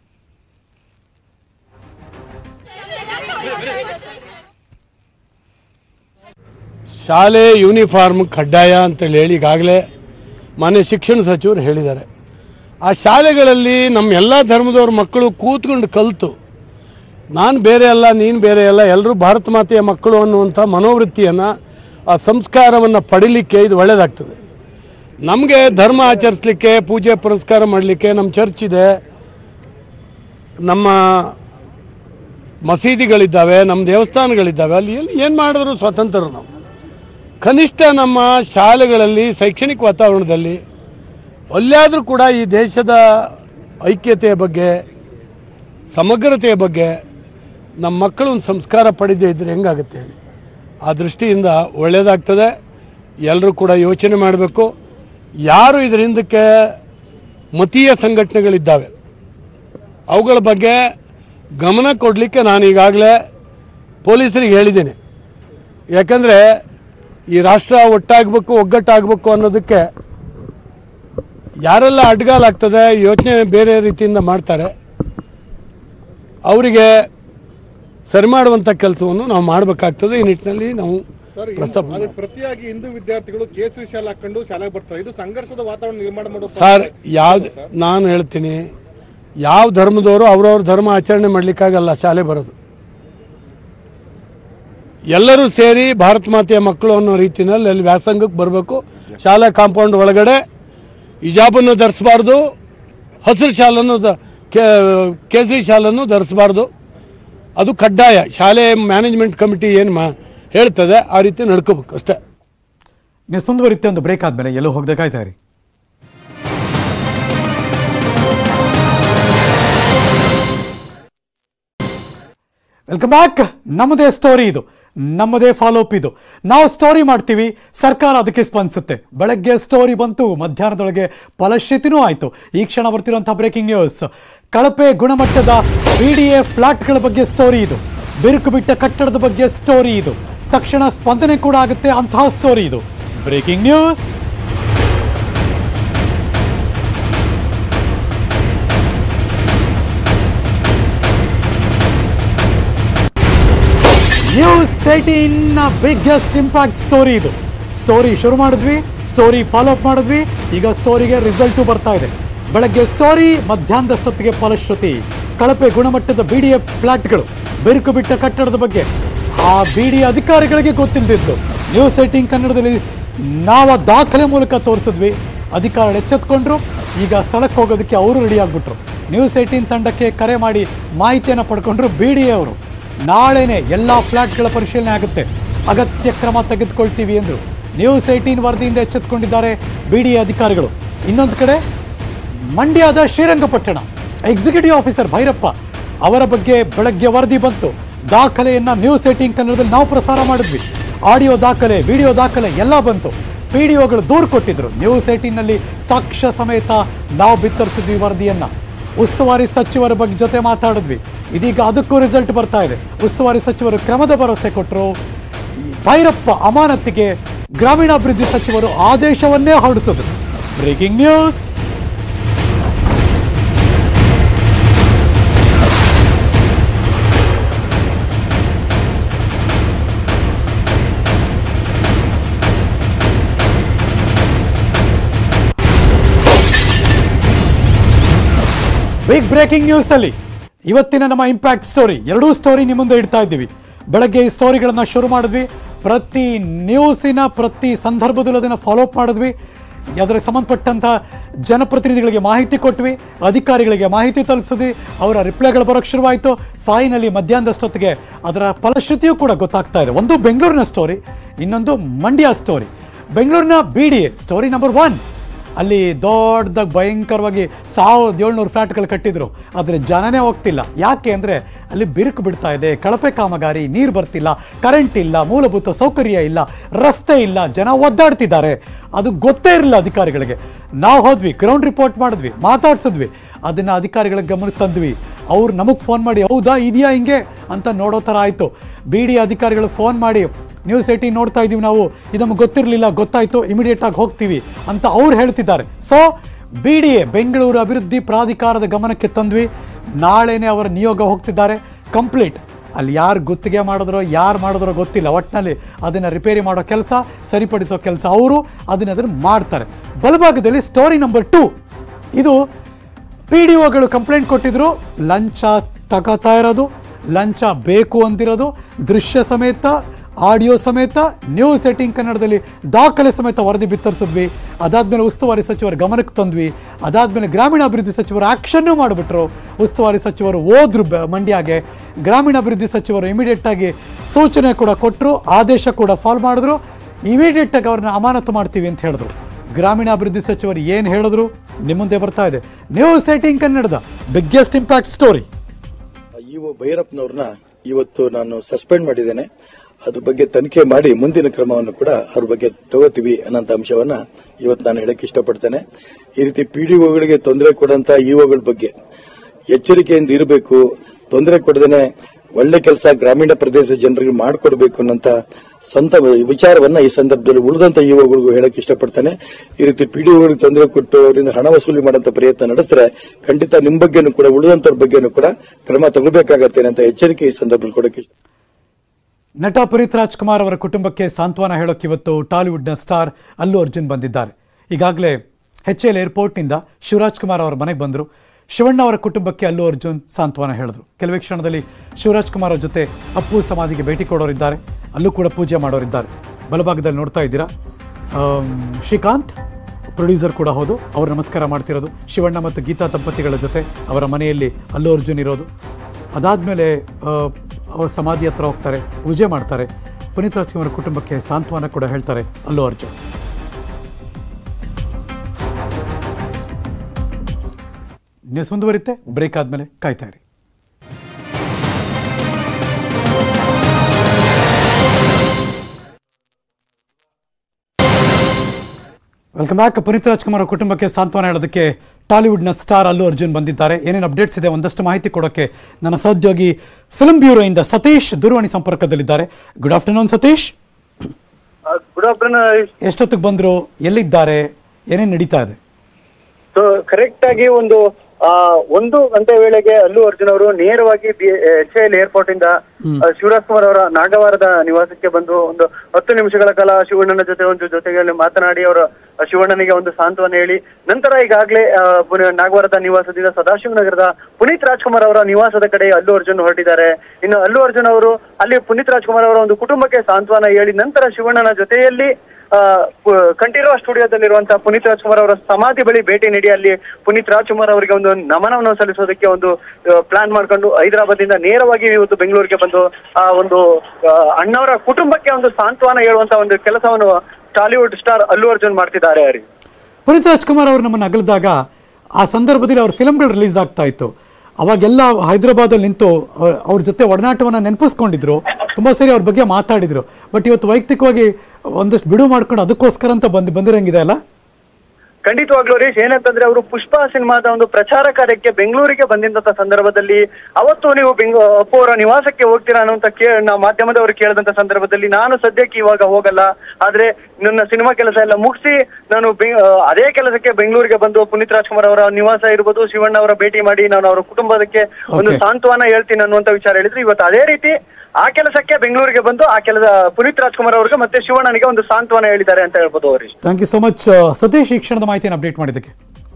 ಶಾಲೆ ಯೂನಿಫಾರ್ಮ್ ಕಡ್ಡಾಯ ಅಂತೇಳಿ ಹೇಳಿ ಈಗಾಗಲೇ ಮಾನ್ಯ ಶಿಕ್ಷಣ ಸಚಿವರು ಹೇಳಿದ್ದಾರೆ ಆ ಶಾಲೆಗಳಲ್ಲಿ ನಮ್ಮ ಎಲ್ಲ ಧರ್ಮದವ್ರ ಮಕ್ಕಳು ಕೂತ್ಕೊಂಡು ಕಲಿತು ನಾನು ಬೇರೆ ಅಲ್ಲ ನೀನು ಬೇರೆ ಅಲ್ಲ ಎಲ್ಲರೂ ಭಾರತ ಮಾತೆಯ ಮಕ್ಕಳು ಅನ್ನುವಂಥ ಮನೋವೃತ್ತಿಯನ್ನು ಆ ಸಂಸ್ಕಾರವನ್ನು ಪಡಿಲಿಕ್ಕೆ ಇದು ಒಳ್ಳೆಯದಾಗ್ತದೆ ನಮಗೆ ಧರ್ಮ ಆಚರಿಸ್ಲಿಕ್ಕೆ ಪೂಜೆ ಪುರಸ್ಕಾರ ಮಾಡಲಿಕ್ಕೆ ನಮ್ಮ ಚರ್ಚ್ ಇದೆ ನಮ್ಮ ಮಸೀದಿಗಳಿದ್ದಾವೆ ನಮ್ಮ ದೇವಸ್ಥಾನಗಳಿದ್ದಾವೆ ಅಲ್ಲಿ ಎಲ್ಲಿ ಏನು ಮಾಡಿದ್ರು ಸ್ವತಂತ್ರರು ನಾವು ಕನಿಷ್ಠ ನಮ್ಮ ಶಾಲೆಗಳಲ್ಲಿ ಶೈಕ್ಷಣಿಕ ವಾತಾವರಣದಲ್ಲಿ ಅಲ್ಲಾದರೂ ಕೂಡ ಈ ದೇಶದ ಐಕ್ಯತೆಯ ಬಗ್ಗೆ ಸಮಗ್ರತೆಯ ಬಗ್ಗೆ ನಮ್ಮ ಮಕ್ಕಳು ಒಂದು ಸಂಸ್ಕಾರ ಪಡೆದೇ ಇದ್ದರೆ ಹೆಂಗಾಗುತ್ತೆ ಹೇಳಿ ಆ ದೃಷ್ಟಿಯಿಂದ ಒಳ್ಳೆಯದಾಗ್ತದೆ ಎಲ್ಲರೂ ಕೂಡ ಯೋಚನೆ ಮಾಡಬೇಕು ಯಾರು ಇದರ ಹಿಂದಕ್ಕೆ ಮತೀಯ ಸಂಘಟನೆಗಳಿದ್ದಾವೆ ಅವುಗಳ ಬಗ್ಗೆ ಗಮನ ಕೊಡಲಿಕ್ಕೆ ನಾನು ಈಗಾಗಲೇ ಪೊಲೀಸರಿಗೆ ಹೇಳಿದ್ದೇನೆ ಯಾಕಂದರೆ ಈ ರಾಷ್ಟ್ರ ಒಟ್ಟಾಗಬೇಕು ಒಗ್ಗಟ್ಟಾಗಬೇಕು ಅನ್ನೋದಕ್ಕೆ ಯಾರೆಲ್ಲ ಅಡ್ಗಾಲಾಗ್ತದೆ ಯೋಚನೆ ಬೇರೆ ರೀತಿಯಿಂದ ಮಾಡ್ತಾರೆ ಅವರಿಗೆ ಸರಿ ಮಾಡುವಂಥ ಕೆಲಸವನ್ನು ನಾವು ಮಾಡಬೇಕಾಗ್ತದೆ ಈ ನಿಟ್ಟಿನಲ್ಲಿ ನಾವು ಸರ್ ಪ್ರಸ್ತಾಪ ಅದು ಪ್ರತಿಯಾಗಿ ಹಿಂದೂ ವಿದ್ಯಾರ್ಥಿಗಳು ಕೇಸರಿ ಶಾಲೆ ಹಾಕೊಂಡು ಶಾಲೆಗೆ ಬರ್ತಾರೆ ಇದು ಸಂಘರ್ಷದ ವಾತಾವರಣ ನಿರ್ಮಾಣ ಮಾಡೋ ಸರ್ ಯಾವ್ದು ನಾನು ಹೇಳ್ತೀನಿ ಯಾವ ಧರ್ಮದವರು ಅವ್ರವ್ರ ಧರ್ಮ ಆಚರಣೆ ಮಾಡ್ಲಿಕ್ಕಾಗಲ್ಲ ಶಾಲೆ ಬರೋದು ಎಲ್ಲರೂ ಸೇರಿ ಭಾರತ ಮಾತೆಯ ಮಕ್ಕಳು ಅನ್ನೋ ರೀತಿನಲ್ಲಿ ಅಲ್ಲಿ ವ್ಯಾಸಂಗಕ್ಕೆ ಬರಬೇಕು ಶಾಲಾ ಕಾಂಪೌಂಡ್ ಒಳಗಡೆ ಹಿಜಾಬನ್ನು ಧರಿಸಬಾರ್ದು ಹಸಿರು ಶಾಲನ್ನು ದ- ಕೇ- ಕೇಸರಿ ಶಾಲನ್ನು ಧರಿಸಬಾರ್ದು ಅದು ಕಡ್ಡಾಯ ಶಾಲೆ ಮ್ಯಾನೇಜ್ಮೆಂಟ್ ಕಮಿಟಿ ಏನು ಮಾ ಹೇಳ್ತದೆ ಆ ರೀತಿ ನಡ್ಕೋಬೇಕು ಅಷ್ಟೇ ನ್ಯೂಸ್ ಮುಂದುವರಿತೆ ಒಂದು ಬ್ರೇಕ್ ಆದ್ಮೇಲೆ ಎಲ್ಲೂ ಹೋಗದೆ ಕಾಯ್ತಾ ಇರಿ ವೆಲ್ಕಮ್ ಬ್ಯಾಕ್ ನಮ್ಮದೇ ಸ್ಟೋರಿ ಇದು ನಮ್ಮದೇ ಫಾಲೋಅಪ್ ಇದು ನಾವು ಸ್ಟೋರಿ ಮಾಡ್ತೀವಿ ಸರ್ಕಾರ ಅದಕ್ಕೆ ಸ್ಪಂದಿಸುತ್ತೆ ಬೆಳಗ್ಗೆ ಸ್ಟೋರಿ ಬಂತು ಮಧ್ಯಾಹ್ನದೊಳಗೆ ಫಲಶ್ರುತಿನೂ ಆಯಿತು ಈ ಕ್ಷಣ ಬರ್ತಿರುವಂತಹ ಬ್ರೇಕಿಂಗ್ ನ್ಯೂಸ್ ಕಳಪೆ ಗುಣಮಟ್ಟದ ಬಿ ಡಿ ಎ ಫ್ಲಾಟ್ಗಳ ಬಗ್ಗೆ ಸ್ಟೋರಿ ಇದು ಬಿರುಕು ಬಿಟ್ಟ ಕಟ್ಟಡದ ಬಗ್ಗೆ ಸ್ಟೋರಿ ಇದು ತಕ್ಷಣ ಸ್ಪಂದನೆ ಕೂಡ ಆಗುತ್ತೆ ಅಂತಹ ಸ್ಟೋರಿ ಇದು breaking news news eighteen biggest impact story ಇದು ಸ್ಟೋರಿ ಶುರು ಮಾಡಿದ್ವಿ ಸ್ಟೋರಿ ಫಾಲೋ ಅಪ್ ಮಾಡಿದ್ವಿ ಈಗ ಸ್ಟೋರಿಗೆ ರಿಸಲ್ಟು ಬರ್ತಾ ಇದೆ ಬೆಳಗ್ಗೆ ಸ್ಟೋರಿ ಮಧ್ಯಾಹ್ನದಷ್ಟೊತ್ತಿಗೆ ಫಲಶ್ರುತಿ ಕಳಪೆ ಗುಣಮಟ್ಟದ ಬಿ ಡಿ ಎಫ್ ಫ್ಲಾಟ್ಗಳು ಬಿರುಕು ಬಿಟ್ಟ ಕಟ್ಟಡದ ಬಗ್ಗೆ ಆ ಬಿ ಡಿ ಅಧಿಕಾರಿಗಳಿಗೆ ಗೊತ್ತಿಲ್ಲದಿದ್ದು ನ್ಯೂಸ್ ಏಟೀನ್ ಕನ್ನಡದಲ್ಲಿ ನಾವು ಆ ದಾಖಲೆ ಮೂಲಕ ತೋರಿಸಿದ್ವಿ ಅಧಿಕಾರಿಗಳು ಎಚ್ಚೆತ್ಕೊಂಡ್ರು ಈಗ ಸ್ಥಳಕ್ಕೆ ಹೋಗೋದಕ್ಕೆ ಅವರು ರೆಡಿ ಆಗಿಬಿಟ್ರು ನ್ಯೂಸ್ ಏಟೀನ್ ತಂಡಕ್ಕೆ ಕರೆ ಮಾಡಿ ಮಾಹಿತಿಯನ್ನು ಪಡ್ಕೊಂಡ್ರು ಬಿ ಡಿ ಅವರು ನಾಳೆನೆ ಎಲ್ಲ ಫ್ಲಾಟ್ಗಳ ಪರಿಶೀಲನೆ ಆಗುತ್ತೆ ಅಗತ್ಯ ಕ್ರಮ ತೆಗೆದುಕೊಳ್ತೀವಿ ಎಂದರು ನ್ಯೂಸ್ ಏಟೀನ್ ವರದಿಯಿಂದ ಎಚ್ಚೆತ್ತುಕೊಂಡಿದ್ದಾರೆ ಬಿ ಡಿ ಅಧಿಕಾರಿಗಳು ಇನ್ನೊಂದು ಕಡೆ ಮಂಡ್ಯದ ಶ್ರೀರಂಗಪಟ್ಟಣ ಎಕ್ಸಿಕ್ಯೂಟಿವ್ ಆಫೀಸರ್ ಭೈರಪ್ಪ ಅವರ ಬಗ್ಗೆ ಬೆಳಗ್ಗೆ ವರದಿ ಬಂತು ದಾಖಲೆಯನ್ನ ನ್ಯೂಸ್ ಏಟೀನ್ ಕನ್ನಡದಲ್ಲಿ ನಾವು ಪ್ರಸಾರ ಮಾಡಿದ್ವಿ ಆಡಿಯೋ ದಾಖಲೆ ವಿಡಿಯೋ ದಾಖಲೆ ಎಲ್ಲ ಬಂತು ಪಿ ಡಿ ಒಗಳು ದೂರು ಕೊಟ್ಟಿದ್ರು ನ್ಯೂಸ್ ಏಟೀನ್ನಲ್ಲಿ ಸಾಕ್ಷ್ಯ ಸಮೇತ ನಾವು ಬಿತ್ತರಿಸಿದ್ವಿ ವರದಿಯನ್ನ ಉಸ್ತುವಾರಿ ಸಚಿವರ ಬಗ್ಗೆ ಜೊತೆ ಮಾತಾಡಿದ್ವಿ ಇದೀಗ ಅದಕ್ಕೂ ರಿಸಲ್ಟ್ ಬರ್ತಾ ಇದೆ ಉಸ್ತುವಾರಿ ಸಚಿವರು ಕ್ರಮದ ಭರವಸೆ ಕೊಟ್ಟರು ಈ ಭೈರಪ್ಪ ಅಮಾನತಿಗೆ ಗ್ರಾಮೀಣಾಭಿವೃದ್ಧಿ ಸಚಿವರು ಆದೇಶವನ್ನೇ ಹೊರಡಿಸಿದ್ರು breaking news big breaking news ಅಲ್ಲಿ ಇವತ್ತಿನ ನಮ್ಮ ಇಂಪ್ಯಾಕ್ಟ್ ಸ್ಟೋರಿ ಎರಡೂ ಸ್ಟೋರಿ ನಿಮ್ಮ ಮುಂದೆ ಇಡ್ತಾ ಇದ್ದೀವಿ ಬೆಳಗ್ಗೆ ಈ ಸ್ಟೋರಿಗಳನ್ನ ಶುರು ಮಾಡಿದ್ವಿ ಪ್ರತಿ ನ್ಯೂಸಿನ ಪ್ರತಿ ಸಂದರ್ಭದಲ್ಲೂ ಅದನ್ನು ಫಾಲೋ ಅಪ್ ಮಾಡಿದ್ವಿ ಅದಕ್ಕೆ ಸಂಬಂಧಪಟ್ಟಂಥ ಜನಪ್ರತಿನಿಧಿಗಳಿಗೆ ಮಾಹಿತಿ ಕೊಟ್ವಿ ಅಧಿಕಾರಿಗಳಿಗೆ ಮಾಹಿತಿ ತಲುಪಿಸಿದ್ವಿ ಅವರ ರಿಪ್ಲೈಗಳು ಬರೋಕ್ಕೆ ಶುರುವಾಯಿತು ಫೈನಲಿ ಮಧ್ಯಾಹ್ನದಷ್ಟೊತ್ತಿಗೆ ಅದರ ಫಲಶ್ರುತಿಯೂ ಕೂಡ ಗೊತ್ತಾಗ್ತಾ ಇದೆ ಒಂದು ಬೆಂಗಳೂರಿನ ಸ್ಟೋರಿ ಇನ್ನೊಂದು ಮಂಡ್ಯ ಸ್ಟೋರಿ ಬೆಂಗಳೂರಿನ B D A story number one ಅಲ್ಲಿ ದೊಡ್ಡದಾಗಿ ಭಯಂಕರವಾಗಿ ಸಾವಿರದ ಏಳ್ನೂರು ಫ್ಲ್ಯಾಟ್ಗಳು ಕಟ್ಟಿದ್ರು ಆದರೆ ಜನನೇ ಹೋಗ್ತಿಲ್ಲ ಯಾಕೆ ಅಂದರೆ ಅಲ್ಲಿ ಬಿರುಕು ಬಿಡ್ತಾ ಇದೆ ಕಳಪೆ ಕಾಮಗಾರಿ ನೀರು ಬರ್ತಿಲ್ಲ ಕರೆಂಟ್ ಇಲ್ಲ ಮೂಲಭೂತ ಸೌಕರ್ಯ ಇಲ್ಲ ರಸ್ತೆ ಇಲ್ಲ ಜನ ಒದ್ದಾಡ್ತಿದ್ದಾರೆ ಅದು ಗೊತ್ತೇ ಇರಲಿಲ್ಲ ಅಧಿಕಾರಿಗಳಿಗೆ ನಾವು ಹೋದ್ವಿ ಗ್ರೌಂಡ್ ರಿಪೋರ್ಟ್ ಮಾಡಿದ್ವಿ ಮಾತಾಡ್ಸಿದ್ವಿ ಅದನ್ನು ಅಧಿಕಾರಿಗಳ ಗಮನಕ್ಕೆ ತಂದ್ವಿ ಅವ್ರು ನಮಗೆ ಫೋನ್ ಮಾಡಿ ಹೌದಾ ಇದೆಯಾ ಹಿಂಗೆ ಅಂತ ನೋಡೋ ಥರ ಆಯಿತು ಬಿ ಡಿ ಅಧಿಕಾರಿಗಳು ಫೋನ್ ಮಾಡಿ ನ್ಯೂಸ್ ಏಟೀನ್ ನೋಡ್ತಾ ಇದ್ದೀವಿ ನಾವು ಇದು ನಮಗೆ ಗೊತ್ತಿರಲಿಲ್ಲ ಗೊತ್ತಾಯಿತು ಇಮಿಡಿಯೇಟ್ ಆಗಿ ಹೋಗ್ತೀವಿ ಅಂತ ಅವ್ರು ಹೇಳ್ತಿದ್ದಾರೆ so B D A Bengaluru ಅಭಿವೃದ್ಧಿ ಪ್ರಾಧಿಕಾರದ ಗಮನಕ್ಕೆ ತಂದ್ವಿ ನಾಳೆನೇ ಅವರ ನಿಯೋಗ ಹೋಗ್ತಿದ್ದಾರೆ ಕಂಪ್ಲೀಟ್ ಅಲ್ಲಿ ಯಾರು ಗುತ್ತಿಗೆ ಮಾಡಿದ್ರೋ ಯಾರು ಮಾಡಿದ್ರೋ ಗೊತ್ತಿಲ್ಲ ಒಟ್ಟಿನಲ್ಲಿ ಅದನ್ನು ರಿಪೇರಿ ಮಾಡೋ ಕೆಲಸ ಸರಿಪಡಿಸೋ ಕೆಲಸ ಅವರು ಅದನ್ನ ಅದನ್ನು ಮಾಡ್ತಾರೆ ಬಲಭಾಗದಲ್ಲಿ ಸ್ಟೋರಿ ನಂಬರ್ ಟೂ ಇದು ಪಿ ಡಿ ಒಗಳು ಕಂಪ್ಲೇಂಟ್ ಕೊಟ್ಟಿದ್ರು ಲಂಚ ತಗೋತಾ ಇರೋದು ಲಂಚ ಬೇಕು ಅಂದಿರೋದು ದೃಶ್ಯ ಸಮೇತ ಆಡಿಯೋ ಸಮೇತ ನ್ಯೂಸ್ ಏಟಿಂಗ್ ಕನ್ನಡದಲ್ಲಿ ದಾಖಲೆ ಸಮೇತ ವರದಿ ಬಿತ್ತರಿಸಿದ್ವಿ ಅದಾದ್ಮೇಲೆ ಉಸ್ತುವಾರಿ ಸಚಿವರ ಗಮನಕ್ಕೆ ತಂದ್ವಿ ಅದಾದ್ಮೇಲೆ ಗ್ರಾಮೀಣಾಭಿವೃದ್ಧಿ ಸಚಿವರು ಆಕ್ಷನ್ನೂ ಮಾಡಿಬಿಟ್ರು ಉಸ್ತುವಾರಿ ಸಚಿವರು ಹೋದ್ರು ಬ- ಮಂಡ್ಯಗೆ ಗ್ರಾಮೀಣಾಭಿವೃದ್ಧಿ ಸಚಿವರು ಇಮಿಡಿಯೇಟ್ ಆಗಿ ಸೂಚನೆ ಕೂಡ ಕೊಟ್ಟರು ಆದೇಶ ಕೂಡ ಫಾಲೋ ಮಾಡಿದ್ರು ಇಮಿಡಿಯೇಟ್ ಆಗಿ ಅವ್ರನ್ನ ಅಮಾನತು ಮಾಡ್ತೀವಿ ಅಂತ ಹೇಳಿದ್ರು ಗ್ರಾಮೀಣಾಭಿವೃದ್ಧಿ ಸಚಿವರು ಏನು ಹೇಳಿದ್ರು ನಿಮ್ಮ ಮುಂದೆ ಬರ್ತಾ ಇದೆ ನ್ಯೂಸ್ ಏಟಿಂಗ್ ಕನ್ನಡದ ಬಿಗ್ಗೆಸ್ಟ್ ಇಂಪ್ಯಾಕ್ಟ್ ಸ್ಟೋರಿ ಇಒ ಭೈರಪ್ಪನವ್ರನ್ನ ಇವತ್ತು ನಾನು ಸಸ್ಪೆಂಡ್ ಮಾಡಿದ್ದೇನೆ ಅದ್ರ ಬಗ್ಗೆ ತನಿಖೆ ಮಾಡಿ ಮುಂದಿನ ಕ್ರಮವನ್ನು ಕೂಡ ಅವ್ರ ಬಗ್ಗೆ ತಗೋತೀವಿ ಅನ್ನೋಂಥ ಅಂಶವನ್ನ ಇವತ್ತು ನಾನು ಹೇಳಕ್ ಇಷ್ಟಪಡ್ತೇನೆ ಈ ರೀತಿ ಪಿಡಿಒಗಳಿಗೆ ತೊಂದರೆ ಕೊಡಂತ ಇಒಗಳ ಬಗ್ಗೆ ಎಚ್ಚರಿಕೆಯಿಂದ ಇರಬೇಕು ತೊಂದರೆ ಕೊಡದೇನೆ ಒಳ್ಳೆ ಕೆಲಸ ಗ್ರಾಮೀಣ ಪ್ರದೇಶದ ಜನರಿಗೆ ಮಾಡಿಕೊಡ್ಬೇಕು ಅನ್ನೋಂತ ಸಂತ ವಿಚಾರವನ್ನ ಈ ಸಂದರ್ಭದಲ್ಲಿ ಉಳಿದಂತ ಇಒಗಳಿಗೂ ಹೇಳಕ್ ಇಷ್ಟಪಡ್ತೇನೆ ಈ ರೀತಿ ಪಿಡಿಒಗಳಿಗೆ ತೊಂದರೆ ಕೊಟ್ಟು ಅವರಿಂದ ಹಣ ವಸೂಲಿ ಮಾಡುವಂತ ಪ್ರಯತ್ನ ನಡೆಸಿದ್ರೆ ಖಂಡಿತ ನಿಮ್ ಬಗ್ಗೆನೂ ಕೂಡ ಉಳಿದಂತರ ಬಗ್ಗೆನೂ ಕೂಡ ಕ್ರಮ ತಗೋಬೇಕಾಗತ್ತೇನೆ ಅಂತ ಎಚ್ಚರಿಕೆ ಈ ಸಂದರ್ಭದಲ್ಲಿ ಕೊಡಕ್ಕೆ ಇಷ್ಟ ನಟ ಪುನೀತ್ ರಾಜ್ಕುಮಾರ್ ಅವರ ಕುಟುಂಬಕ್ಕೆ ಸಾಂತ್ವನ ಹೇಳೋಕೆ ಇವತ್ತು ಟಾಲಿವುಡ್ನ ಸ್ಟಾರ್ ಅಲ್ಲು ಅರ್ಜುನ್ ಬಂದಿದ್ದಾರೆ ಈಗಾಗಲೇ ಎಚ್ ಎಲ್ ಏರ್ಪೋರ್ಟ್ನಿಂದ ಶಿವರಾಜ್ ಕುಮಾರ್ ಅವರ ಮನೆಗೆ ಬಂದರು ಶಿವಣ್ಣ ಅವರ ಕುಟುಂಬಕ್ಕೆ ಅಲ್ಲು ಅರ್ಜುನ್ ಸಾಂತ್ವನ ಹೇಳಿದ್ರು ಕೆಲವೇ ಕ್ಷಣದಲ್ಲಿ ಶಿವರಾಜ್ ಕುಮಾರ್ ಅವ್ರ ಜೊತೆ ಅಪ್ಪು ಸಮಾಧಿಗೆ ಭೇಟಿ ಕೊಡೋರಿದ್ದಾರೆ ಅಲ್ಲೂ ಕೂಡ ಪೂಜೆ ಮಾಡೋರಿದ್ದಾರೆ ಬಲಭಾಗದಲ್ಲಿ ನೋಡ್ತಾ ಇದ್ದೀರಾ ಆಮ್, ಶ್ರೀಕಾಂತ್ ಪ್ರೊಡ್ಯೂಸರ್ ಕೂಡ ಹೌದು ಅವರು ನಮಸ್ಕಾರ ಮಾಡ್ತಿರೋದು ಶಿವಣ್ಣ ಮತ್ತು ಗೀತಾ ದಂಪತಿಗಳ ಜೊತೆ ಅವರ ಮನೆಯಲ್ಲಿ ಅಲ್ಲು ಅರ್ಜುನ್ ಇರೋದು ಅದಾದಮೇಲೆ ಅವ್ರ ಸಮಾಧಿ ಹತ್ರ ಹೋಗ್ತಾರೆ ಪೂಜೆ ಮಾಡ್ತಾರೆ ಪುನೀತ್ ರಾಜ್ಕುಮಾರ್ ಕುಟುಂಬಕ್ಕೆ ಸಾಂತ್ವನ ಕೂಡ ಹೇಳ್ತಾರೆ ಅಲ್ಲು ಅರ್ಜುನ್ ನ್ಯೂಸ್ ಮುಂದುವರಿತೆ ಬ್ರೇಕ್ ಆದಮೇಲೆ ಕಾಯ್ತಾ ಇರಿ ವೆಲ್ಕಮ್ ಬ್ಯಾಕ್ ಪುನೀತ್ ರಾಜ್ಕುಮಾರ್ ಅವ್ರ ಕುಟುಂಬಕ್ಕೆ ಸಾಂತ್ವನ ಹೇಳೋದಕ್ಕೆ ಟಾಲಿವುಡ್ನ ಸ್ಟಾರ್ ಅಲ್ಲು ಅರ್ಜುನ್ ಬಂದಿದ್ದಾರೆ ಏನೇನು ಅಪ್ಡೇಟ್ಸ್ ಇದೆ ಒಂದಷ್ಟು ಮಾಹಿತಿ ಕೊಡೋಕ್ಕೆ ನನ್ನ ಸಹೋದ್ಯೋಗಿ ಫಿಲ್ಮ್ ಬ್ಯೂರೋಯಿಂದ ಸತೀಶ್ ದೂರವಾಣಿ ಸಂಪರ್ಕದಲ್ಲಿದ್ದಾರೆ good afternoon Satish good afternoon ಎಷ್ಟೊತ್ತಿಗೆ ಬಂದರು ಎಲ್ಲಿದ್ದಾರೆ ಏನೇನು ನಡೀತಾ ಇದೆ ಸೊ ಕರೆಕ್ಟ್ ಆಗಿ ಒಂದು ಆ, ಒಂದು ಗಂಟೆ ವೇಳೆಗೆ ಅಲ್ಲು ಅರ್ಜುನ್ ಅವರು ನೇರವಾಗಿ ಎಚ್ ಎಲ್ ಏರ್ಪೋರ್ಟ್ ಇಂದ ಆ, ಶಿವರಾಜ್ ಕುಮಾರ್ ಅವರ ನಾಗವಾರದ ನಿವಾಸಕ್ಕೆ ಬಂದು ಒಂದು ಹತ್ತು ನಿಮಿಷಗಳ ಕಾಲ ಶಿವಣ್ಣನ ಜೊತೆ ಒಂದು ಜೊತೆಗೆ ಮಾತನಾಡಿ ಅವರ ಆ, ಶಿವಣ್ಣನಿಗೆ ಒಂದು ಸಾಂತ್ವನ ಹೇಳಿ ನಂತರ ಈಗಾಗಲೇ ಆ, ಪುನ- ನಾಗವಾರದ ನಿವಾಸದಿಂದ ಸದಾಶಿವನಗರದ ಪುನೀತ್ ರಾಜ್ಕುಮಾರ್ ಅವರ ನಿವಾಸದ ಕಡೆ ಅಲ್ಲು ಅರ್ಜುನ್ ಹೊರಟಿದ್ದಾರೆ ಇನ್ನು ಅಲ್ಲು ಅರ್ಜುನ್ ಅವರು ಅಲ್ಲಿ ಪುನೀತ್ ರಾಜ್ಕುಮಾರ್ ಅವರ ಒಂದು ಕುಟುಂಬಕ್ಕೆ ಸಾಂತ್ವನ ಹೇಳಿ ನಂತರ ಶಿವಣ್ಣನ ಜೊತೆಯಲ್ಲಿ ಆ, ಪು- ಕಂಠೀರವ ಸ್ಟುಡಿಯೋದಲ್ಲಿರುವಂತಹ ಪುನೀತ್ ರಾಜ್ಕುಮಾರ್ ಅವರ ಸಮಾಧಿ ಬಳಿ ಭೇಟಿ ನೀಡಿ ಅಲ್ಲಿ ಪುನೀತ್ ರಾಜ್ಕುಮಾರ್ ಅವರಿಗೆ ಒಂದು ನಮನವನ್ನು ಸಲ್ಲಿಸೋದಕ್ಕೆ ಒಂದು ಪ್ಲಾನ್ ಮಾಡ್ಕೊಂಡು ಹೈದರಾಬಾದ್ ಇಂದ ನೇರವಾಗಿ ಇವತ್ತು ಬೆಂಗಳೂರಿಗೆ ಬಂದು ಆ ಒಂದು ಆ, ಅಣ್ಣವರ ಕುಟುಂಬಕ್ಕೆ ಒಂದು ಸಾಂತ್ವನ ಹೇಳುವಂತ ಒಂದು ಕೆಲಸವನ್ನು ಟಾಲಿವುಡ್ ಸ್ಟಾರ್ ಅಲ್ಲು ಅರ್ಜುನ್ ಮಾಡ್ತಿದ್ದಾರೆ ಹರಿ ಪುನೀತ್ ರಾಜ್ಕುಮಾರ್ ಅವರು ನಮ್ಮನ್ನು ಅಗಲಿದಾಗ ಆ ಸಂದರ್ಭದಲ್ಲಿ ಅವ್ರ ಫಿಲ್ಮ್ಗಳು ರಿಲೀಸ್ ಆಗ್ತಾ ಇತ್ತು ಅವಾಗೆಲ್ಲ ಹೈದರಾಬಾದಲ್ಲಿ ನಿಂತು ಅವ್ರ- ಅವ್ರ ಜೊತೆ ಒಡನಾಟವನ್ನು ನೆನಪಿಸ್ಕೊಂಡಿದ್ರು ತುಂಬ ಸರಿ ಅವ್ರ ಬಗ್ಗೆ ಮಾತಾಡಿದ್ರು ಬಟ್ ಇವತ್ತು ವೈಯಕ್ತಿಕವಾಗಿ ಒಂದಷ್ಟು ಬಿಡು ಮಾಡ್ಕೊಂಡು ಅದಕ್ಕೋಸ್ಕರ ಅಂತ ಬಂದು ಬಂದಿರಂಗಿದೆ ಅಲ್ಲ ಖಂಡಿತವಾಗ್ಲೂ ರೀಶ್ ಏನಂತಂದ್ರೆ ಅವರು ಪುಷ್ಪ ಸಿನಿಮಾದ ಒಂದು ಪ್ರಚಾರ ಕಾರ್ಯಕ್ಕೆ ಬೆಂಗಳೂರಿಗೆ ಬಂದಿದ್ದಂತ ಸಂದರ್ಭದಲ್ಲಿ ಅವತ್ತು ನೀವು ಬೆಂಗ ಅಪ್ಪು ಅವರ ನಿವಾಸಕ್ಕೆ ಹೋಗ್ತೀರಾ ಅನ್ನುವಂತ ಕೇ ನಾ ಮಾಧ್ಯಮದವರು ಕೇಳಿದಂತ ಸಂದರ್ಭದಲ್ಲಿ ನಾನು ಸದ್ಯಕ್ಕೆ ಇವಾಗ ಹೋಗಲ್ಲ ಆದ್ರೆ ನನ್ನ ಸಿನಿಮಾ ಕೆಲಸ ಎಲ್ಲ ಮುಗಿಸಿ ನಾನು ಬೆ- ಆ, ಅದೇ ಕೆಲಸಕ್ಕೆ ಬೆಂಗಳೂರಿಗೆ ಬಂದು ಪುನೀತ್ ರಾಜ್ಕುಮಾರ್ ಅವರ ನಿವಾಸ ಇರ್ಬೋದು ಶಿವಣ್ಣ ಅವರ ಭೇಟಿ ಮಾಡಿ ನಾನು ಅವರ ಕುಟುಂಬದಕ್ಕೆ ಒಂದು Okay. ಸಾಂತ್ವನ ಹೇಳ್ತೀನಿ ಅನ್ನುವಂತ ವಿಚಾರ ಹೇಳಿದ್ರು ಇವತ್ತು ಅದೇ ರೀತಿ ಆ ಕೆಲಸಕ್ಕೆ ಬೆಂಗಳೂರಿಗೆ ಬಂದು ಆ ಕೆಲಸ ಪುನೀತ್ ರಾಜ್ಕುಮಾರ್ ಅವರಿಗೆ ಮತ್ತೆ ಶಿವಣ್ಣನಿಗೆ ಒಂದು ಸಾಂತ್ವನ ಹೇಳಿದ್ದಾರೆ ಅಂತ ಹೇಳ್ಬೋದು Harish thank you so much Satish ಈ ಕ್ಷಣದ ಮಾಹಿತಿಯನ್ನು ಅಪ್ಡೇಟ್ ಮಾಡಿದ್ದಕ್ಕೆ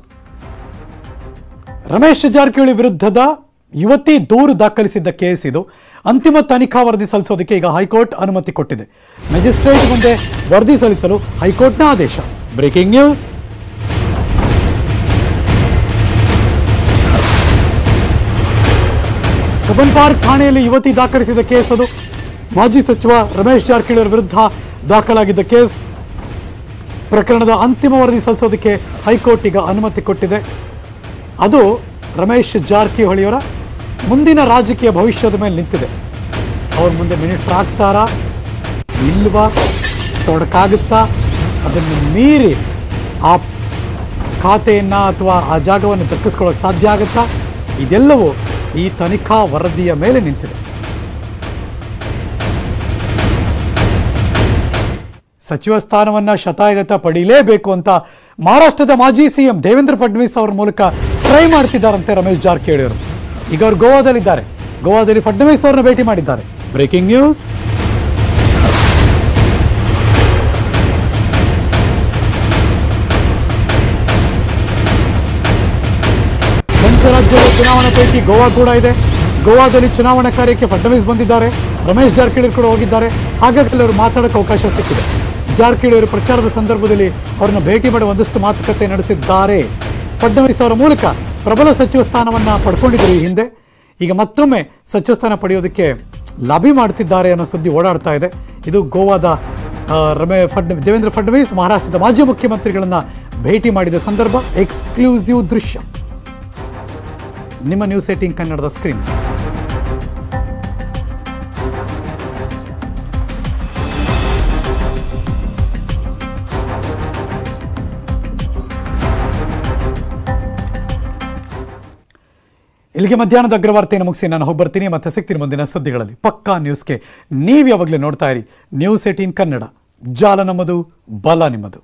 ರಮೇಶ್ ಜಾರಕಿಹೊಳಿ ವಿರುದ್ಧದ ಯುವತಿ ದೂರು ದಾಖಲಿಸಿದ್ದ ಕೇಸ್ ಇದು ಅಂತಿಮ ತನಿಖಾ ವರದಿ ಸಲ್ಲಿಸೋದಕ್ಕೆ ಈಗ ಹೈಕೋರ್ಟ್ ಅನುಮತಿ ಕೊಟ್ಟಿದೆ ಮ್ಯಾಜಿಸ್ಟ್ರೇಟ್ ಮುಂದೆ ವರದಿ ಸಲ್ಲಿಸಲು ಹೈಕೋರ್ಟ್ನ ಆದೇಶ ಬ್ರೇಕಿಂಗ್ ನ್ಯೂಸ್ ಕಬ್ಬನ್ ಪಾರ್ಕ್ ಠಾಣೆಯಲ್ಲಿ ಯುವತಿ ದಾಖಲಿಸಿದ ಕೇಸ್ ಅದು ಮಾಜಿ ಸಚಿವ ರಮೇಶ್ ಜಾರಕಿಹೊಳಿ ಅವರ ವಿರುದ್ಧ ದಾಖಲಾಗಿದ್ದ ಕೇಸ್ ಪ್ರಕರಣದ ಅಂತಿಮ ವರದಿ ಸಲ್ಲಿಸೋದಕ್ಕೆ ಹೈಕೋರ್ಟ್ ಈಗ ಅನುಮತಿ ಕೊಟ್ಟಿದೆ ಅದು ರಮೇಶ್ ಜಾರಕಿಹೊಳಿಯವರ ಮುಂದಿನ ರಾಜಕೀಯ ಭವಿಷ್ಯದ ಮೇಲೆ ನಿಂತಿದೆ ಅವ್ರ ಮುಂದೆ ಮಿನಿಸ್ಟರ್ ಆಗ್ತಾರಾ ಇಲ್ವಾ ತೊಡಕಾಗುತ್ತಾ ಅದನ್ನು ಮೀರಿ ಆ ಖಾತೆಯನ್ನು ಅಥವಾ ಆ ಜಾಗವನ್ನು ದಕ್ಕಿಸ್ಕೊಳ್ಳೋಕೆ ಸಾಧ್ಯ ಆಗುತ್ತಾ ಇದೆಲ್ಲವೂ ಈ ತನಿಖಾ ವರದಿಯ ಮೇಲೆ ನಿಂತಿದೆ ಸಚಿವ ಸ್ಥಾನವನ್ನ ಶತಾಯಗತ ಪಡೀಲೇಬೇಕು ಅಂತ ಮಹಾರಾಷ್ಟ್ರದ ಮಾಜಿ ಸಿಎಂ ದೇವೇಂದ್ರ ಫಡ್ನವೀಸ್ ಅವರ ಮೂಲಕ ಟ್ರೈ ಮಾಡ್ತಿದ್ದಾರಂತೆ ರಮೇಶ್ ಜಾರಕಿಹೊಳಿ ಅವರು ಈಗ ಅವರು ಗೋವಾದಲ್ಲಿದ್ದಾರೆ ಗೋವಾದಲ್ಲಿ ಫಡ್ನವೀಸ್ ಅವರನ್ನ ಭೇಟಿ ಮಾಡಿದ್ದಾರೆ ಬ್ರೇಕಿಂಗ್ ನ್ಯೂಸ್ ಪಂಚರಾಜ್ಯದ ಚುನಾವಣಾ ಪೈಕಿ ಗೋವಾ ಕೂಡ ಇದೆ ಗೋವಾದಲ್ಲಿ ಚುನಾವಣಾ ಕಾರ್ಯಕ್ಕೆ ಫಡ್ನವೀಸ್ ಬಂದಿದ್ದಾರೆ ರಮೇಶ್ ಜಾರಕಿಹೊಳಿ ಕೂಡ ಹೋಗಿದ್ದಾರೆ ಹಾಗಾಗಿ ಅಲ್ಲಿ ಅವರು ಮಾತಾಡೋಕ್ಕೆ ಅವಕಾಶ ಸಿಕ್ಕಿದೆ ಜಾರಕಿಹೊಳಿ ಅವರು ಪ್ರಚಾರದ ಸಂದರ್ಭದಲ್ಲಿ ಅವರನ್ನು ಭೇಟಿ ಮಾಡಿ ಒಂದಷ್ಟು ಮಾತುಕತೆ ನಡೆಸಿದ್ದಾರೆ ಫಡ್ನವೀಸ್ ಅವರ ಮೂಲಕ ಪ್ರಬಲ ಸಚಿವ ಸ್ಥಾನವನ್ನು ಪಡ್ಕೊಂಡಿದ್ದರು ಈ ಹಿಂದೆ ಈಗ ಮತ್ತೊಮ್ಮೆ ಸಚಿವ ಸ್ಥಾನ ಪಡೆಯೋದಕ್ಕೆ ಲಾಬಿ ಮಾಡ್ತಿದ್ದಾರೆ ಅನ್ನೋ ಸುದ್ದಿ ಓಡಾಡ್ತಾ ಇದೆ ಇದು ಗೋವಾದ ಆ, ರಮೇ ಫಡ್ ದೇವೇಂದ್ರ ಫಡ್ನವೀಸ್ ಮಹಾರಾಷ್ಟ್ರದ ಮಾಜಿ ಮುಖ್ಯಮಂತ್ರಿಗಳನ್ನ ಭೇಟಿ ಮಾಡಿದ ಸಂದರ್ಭ ಎಕ್ಸ್ಕ್ಲೂಸಿವ್ ದೃಶ್ಯ ನಿಮ್ಮ ನ್ಯೂಸ್ ಏಟಿಂಗ್ ಕನ್ನಡದ ಸ್ಕ್ರೀನ್ ಇಲ್ಲಿಗೆ ಮಧ್ಯಾಹ್ನದ ಅಗ್ರವಾರ್ತೆಯನ್ನು ಮುಗಿಸಿ ನಾನು ಹೋಗಿ ಬರ್ತೀನಿ ಮತ್ತೆ ಸಿಗ್ತೀನಿ ಮುಂದಿನ ಸುದ್ದಿಗಳಲ್ಲಿ ಪಕ್ಕಾ ನ್ಯೂಸ್ಗೆ ನೀವು ಯಾವಾಗಲೇ ನೋಡ್ತಾ ಇರಿ ನ್ಯೂಸ್ ಏಟೀನ್ ಕನ್ನಡ ಜಾಲ ನಮ್ಮದು ಬಲ ನಿಮ್ಮದು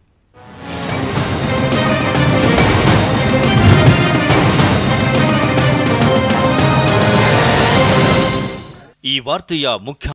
ಈ ವಾರ್ತೆಯ ಮುಖ್ಯ